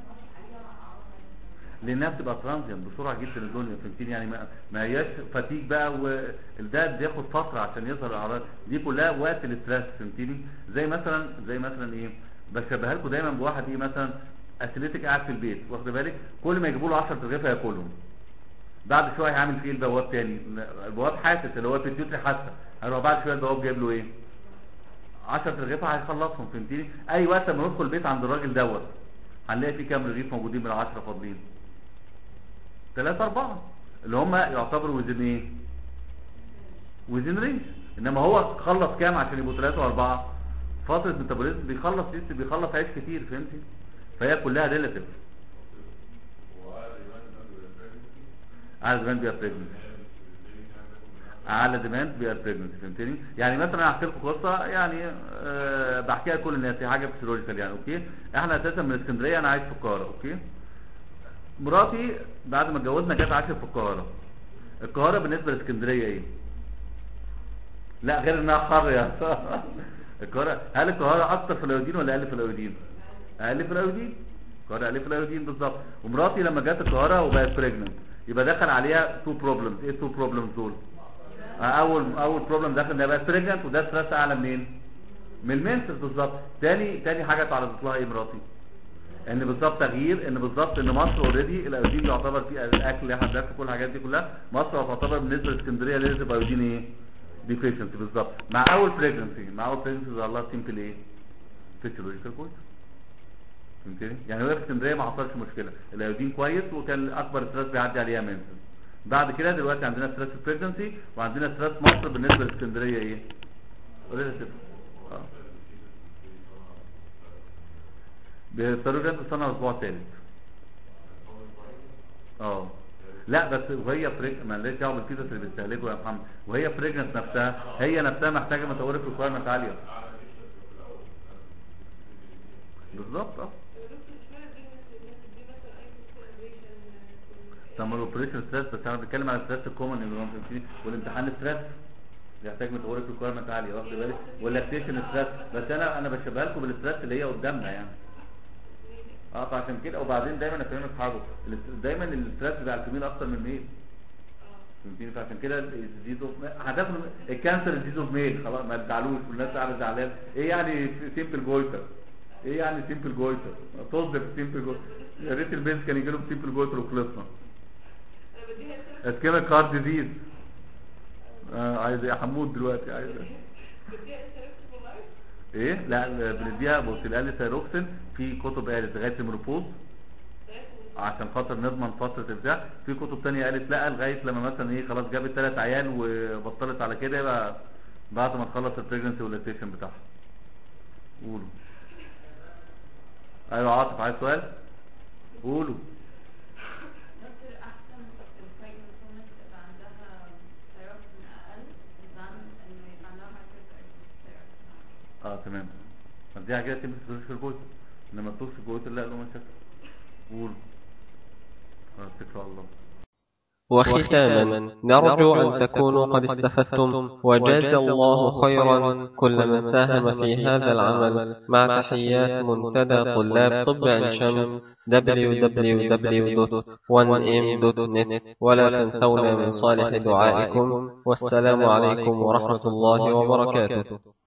لانها بتبقى ترانزيان بسرعه جدا الدنيا فهمتني يعني ما, ما هياش فتيج بقى وده بياخد فتره عشان يظهر الاعراض دي كلها وقت الاسترس فهمتني زي مثلا زي مثلا ايه بشبهها لكم دايما بواحد ايه مثلا اثليتيك قاعد في البيت واخد بالك كل ما يجيبوا له 10 رغيف هياكلهم بعد شويه هيعمل فيه البواب تاني البواب حاسس اللي هو البيتيوتري حاسه هيروح بعد شويه البواب جايب له ايه 10 رغيف هيخلصهم فهمتني اي وقت لما ندخل البيت عند الراجل دوت هنلاقي فيه كام رغيف موجودين من العشرة فاضلين ثلاثة أربعة اللي هم يعتبروا وزن ايه وزن رينج انما هو خلص كام عشان يبقوا ثلاثة واربعة فترة ميتابوليزم بيخلص لسه بيخلص عيش كتير فهمتي فهي كلها ريلاتيف على زمان بيبقى بريجننت على ديماند بيبقى بريجننت فهمتني يعني مثلا انا هحكي لكم قصه يعني أه بحكيها لكل الناس هي حاجه فيسيولوجيكال يعني اوكي احنا اساسا من اسكندريه انا عايش في القاهره اوكي مراتي بعد ما اتجوزنا جت عاشت في القاهره القاهره بالنسبه لاسكندريه ايه لا غير انها حر يا القاهره هل القاهره اكتر في الايودين ولا اقل في الايودين اقل في الايودين القاهره اقل في الايودين بالظبط ومراتي لما جت القاهره وبقت بريجننت يبقى دخل عليها تو بروبلمز ايه التو بروبلمز دول اول اول بروبلم داخل ان هي بقت بريجننت وده ستريس اعلى منين من المنسس بالظبط تاني تاني حاجه اتعرضت لها ايه مراتي ان بالظبط تغيير ان بالظبط ان مصر اوريدي الايودين يعتبر فيه الاكل اللي احنا بناكل كل الحاجات دي كلها مصر تعتبر بالنسبه لاسكندريه لازم ايودين ايه ديفيشنسي بالظبط مع اول بريجنسي مع اول بريجنسي ظهر لها سيمبل ايه فيسيولوجيكال كويس فهمتني يعني هو في اسكندريه ما حصلش مشكله الايودين كويس وكان اكبر ستريس بيعدي عليها منسل بعد كده دلوقتي عندنا ستريس في بريجنسي وعندنا ستريس مصر بالنسبه لاسكندريه ايه ريلاتيف اه بيضطروا جد سنه اسبوع ثالث اه لا بس وهي بريج ما ليش دعوه بالفيتس اللي بتستهلكه يا محمد وهي بريجنس نفسها هي نفسها محتاجه متورك ريكوايرمنت عاليه بالظبط اه طب ما الاوبريشن ستريس بس انا بتكلم على ستريس الكومن اللي هو في- والامتحان ستريس يحتاج متورك ريكوايرمنت عاليه واخد بالك واللاكتيشن ستريس بس انا انا بشبهها لكم بالستريس اللي هي قدامنا يعني اه فعشان كده وبعدين دايما افهمك حاجه الاست- دايما الستريس بتاع الفيميل اكتر من الميل فهمتني فعشان كده الديزيز اوف هتاخد الكانسر ديزيز اوف ميل خلاص ما تزعلوش والناس قاعده زعلانه ايه يعني سيمبل جويتر ايه يعني سيمبل جويتر تصدق سيمبل جويتر يا ريت البنت كان يجي لهم سيمبل جويتر وخلصنا اسكيميك هارت ديزيز آه عايز ايه يا حمود دلوقتي عايز ايه ايه لا ال- بنديها بص الالي سيروكسين في كتب قالت لغايه المينوبوز عشان خاطر نضمن فتره البتاع في كتب تانية قالت لا لغايه لما مثلا ايه خلاص جابت ثلاث عيال وبطلت على كده يبقى بعد ما تخلص البريجنسي واللاكتيشن بتاعها قولوا ايوه عاطف عايز سؤال قولوا دكتور احسن البريجننت وومن تبقى عندها ثيروكسين اقل عن انه يبقى عندها هايبر اه تمام طب دي حاجه تمسك في الجوز انما التوكس الجوز لا له مشاكل قولوا خلاص اتكل على الله وختاما نرجو أن تكونوا قد استفدتم وجاز الله خيرا كل من ساهم في هذا العمل مع تحيات منتدى طلاب طب عين شمس www.1m.net ولا تنسونا من صالح دعائكم والسلام عليكم ورحمة الله وبركاته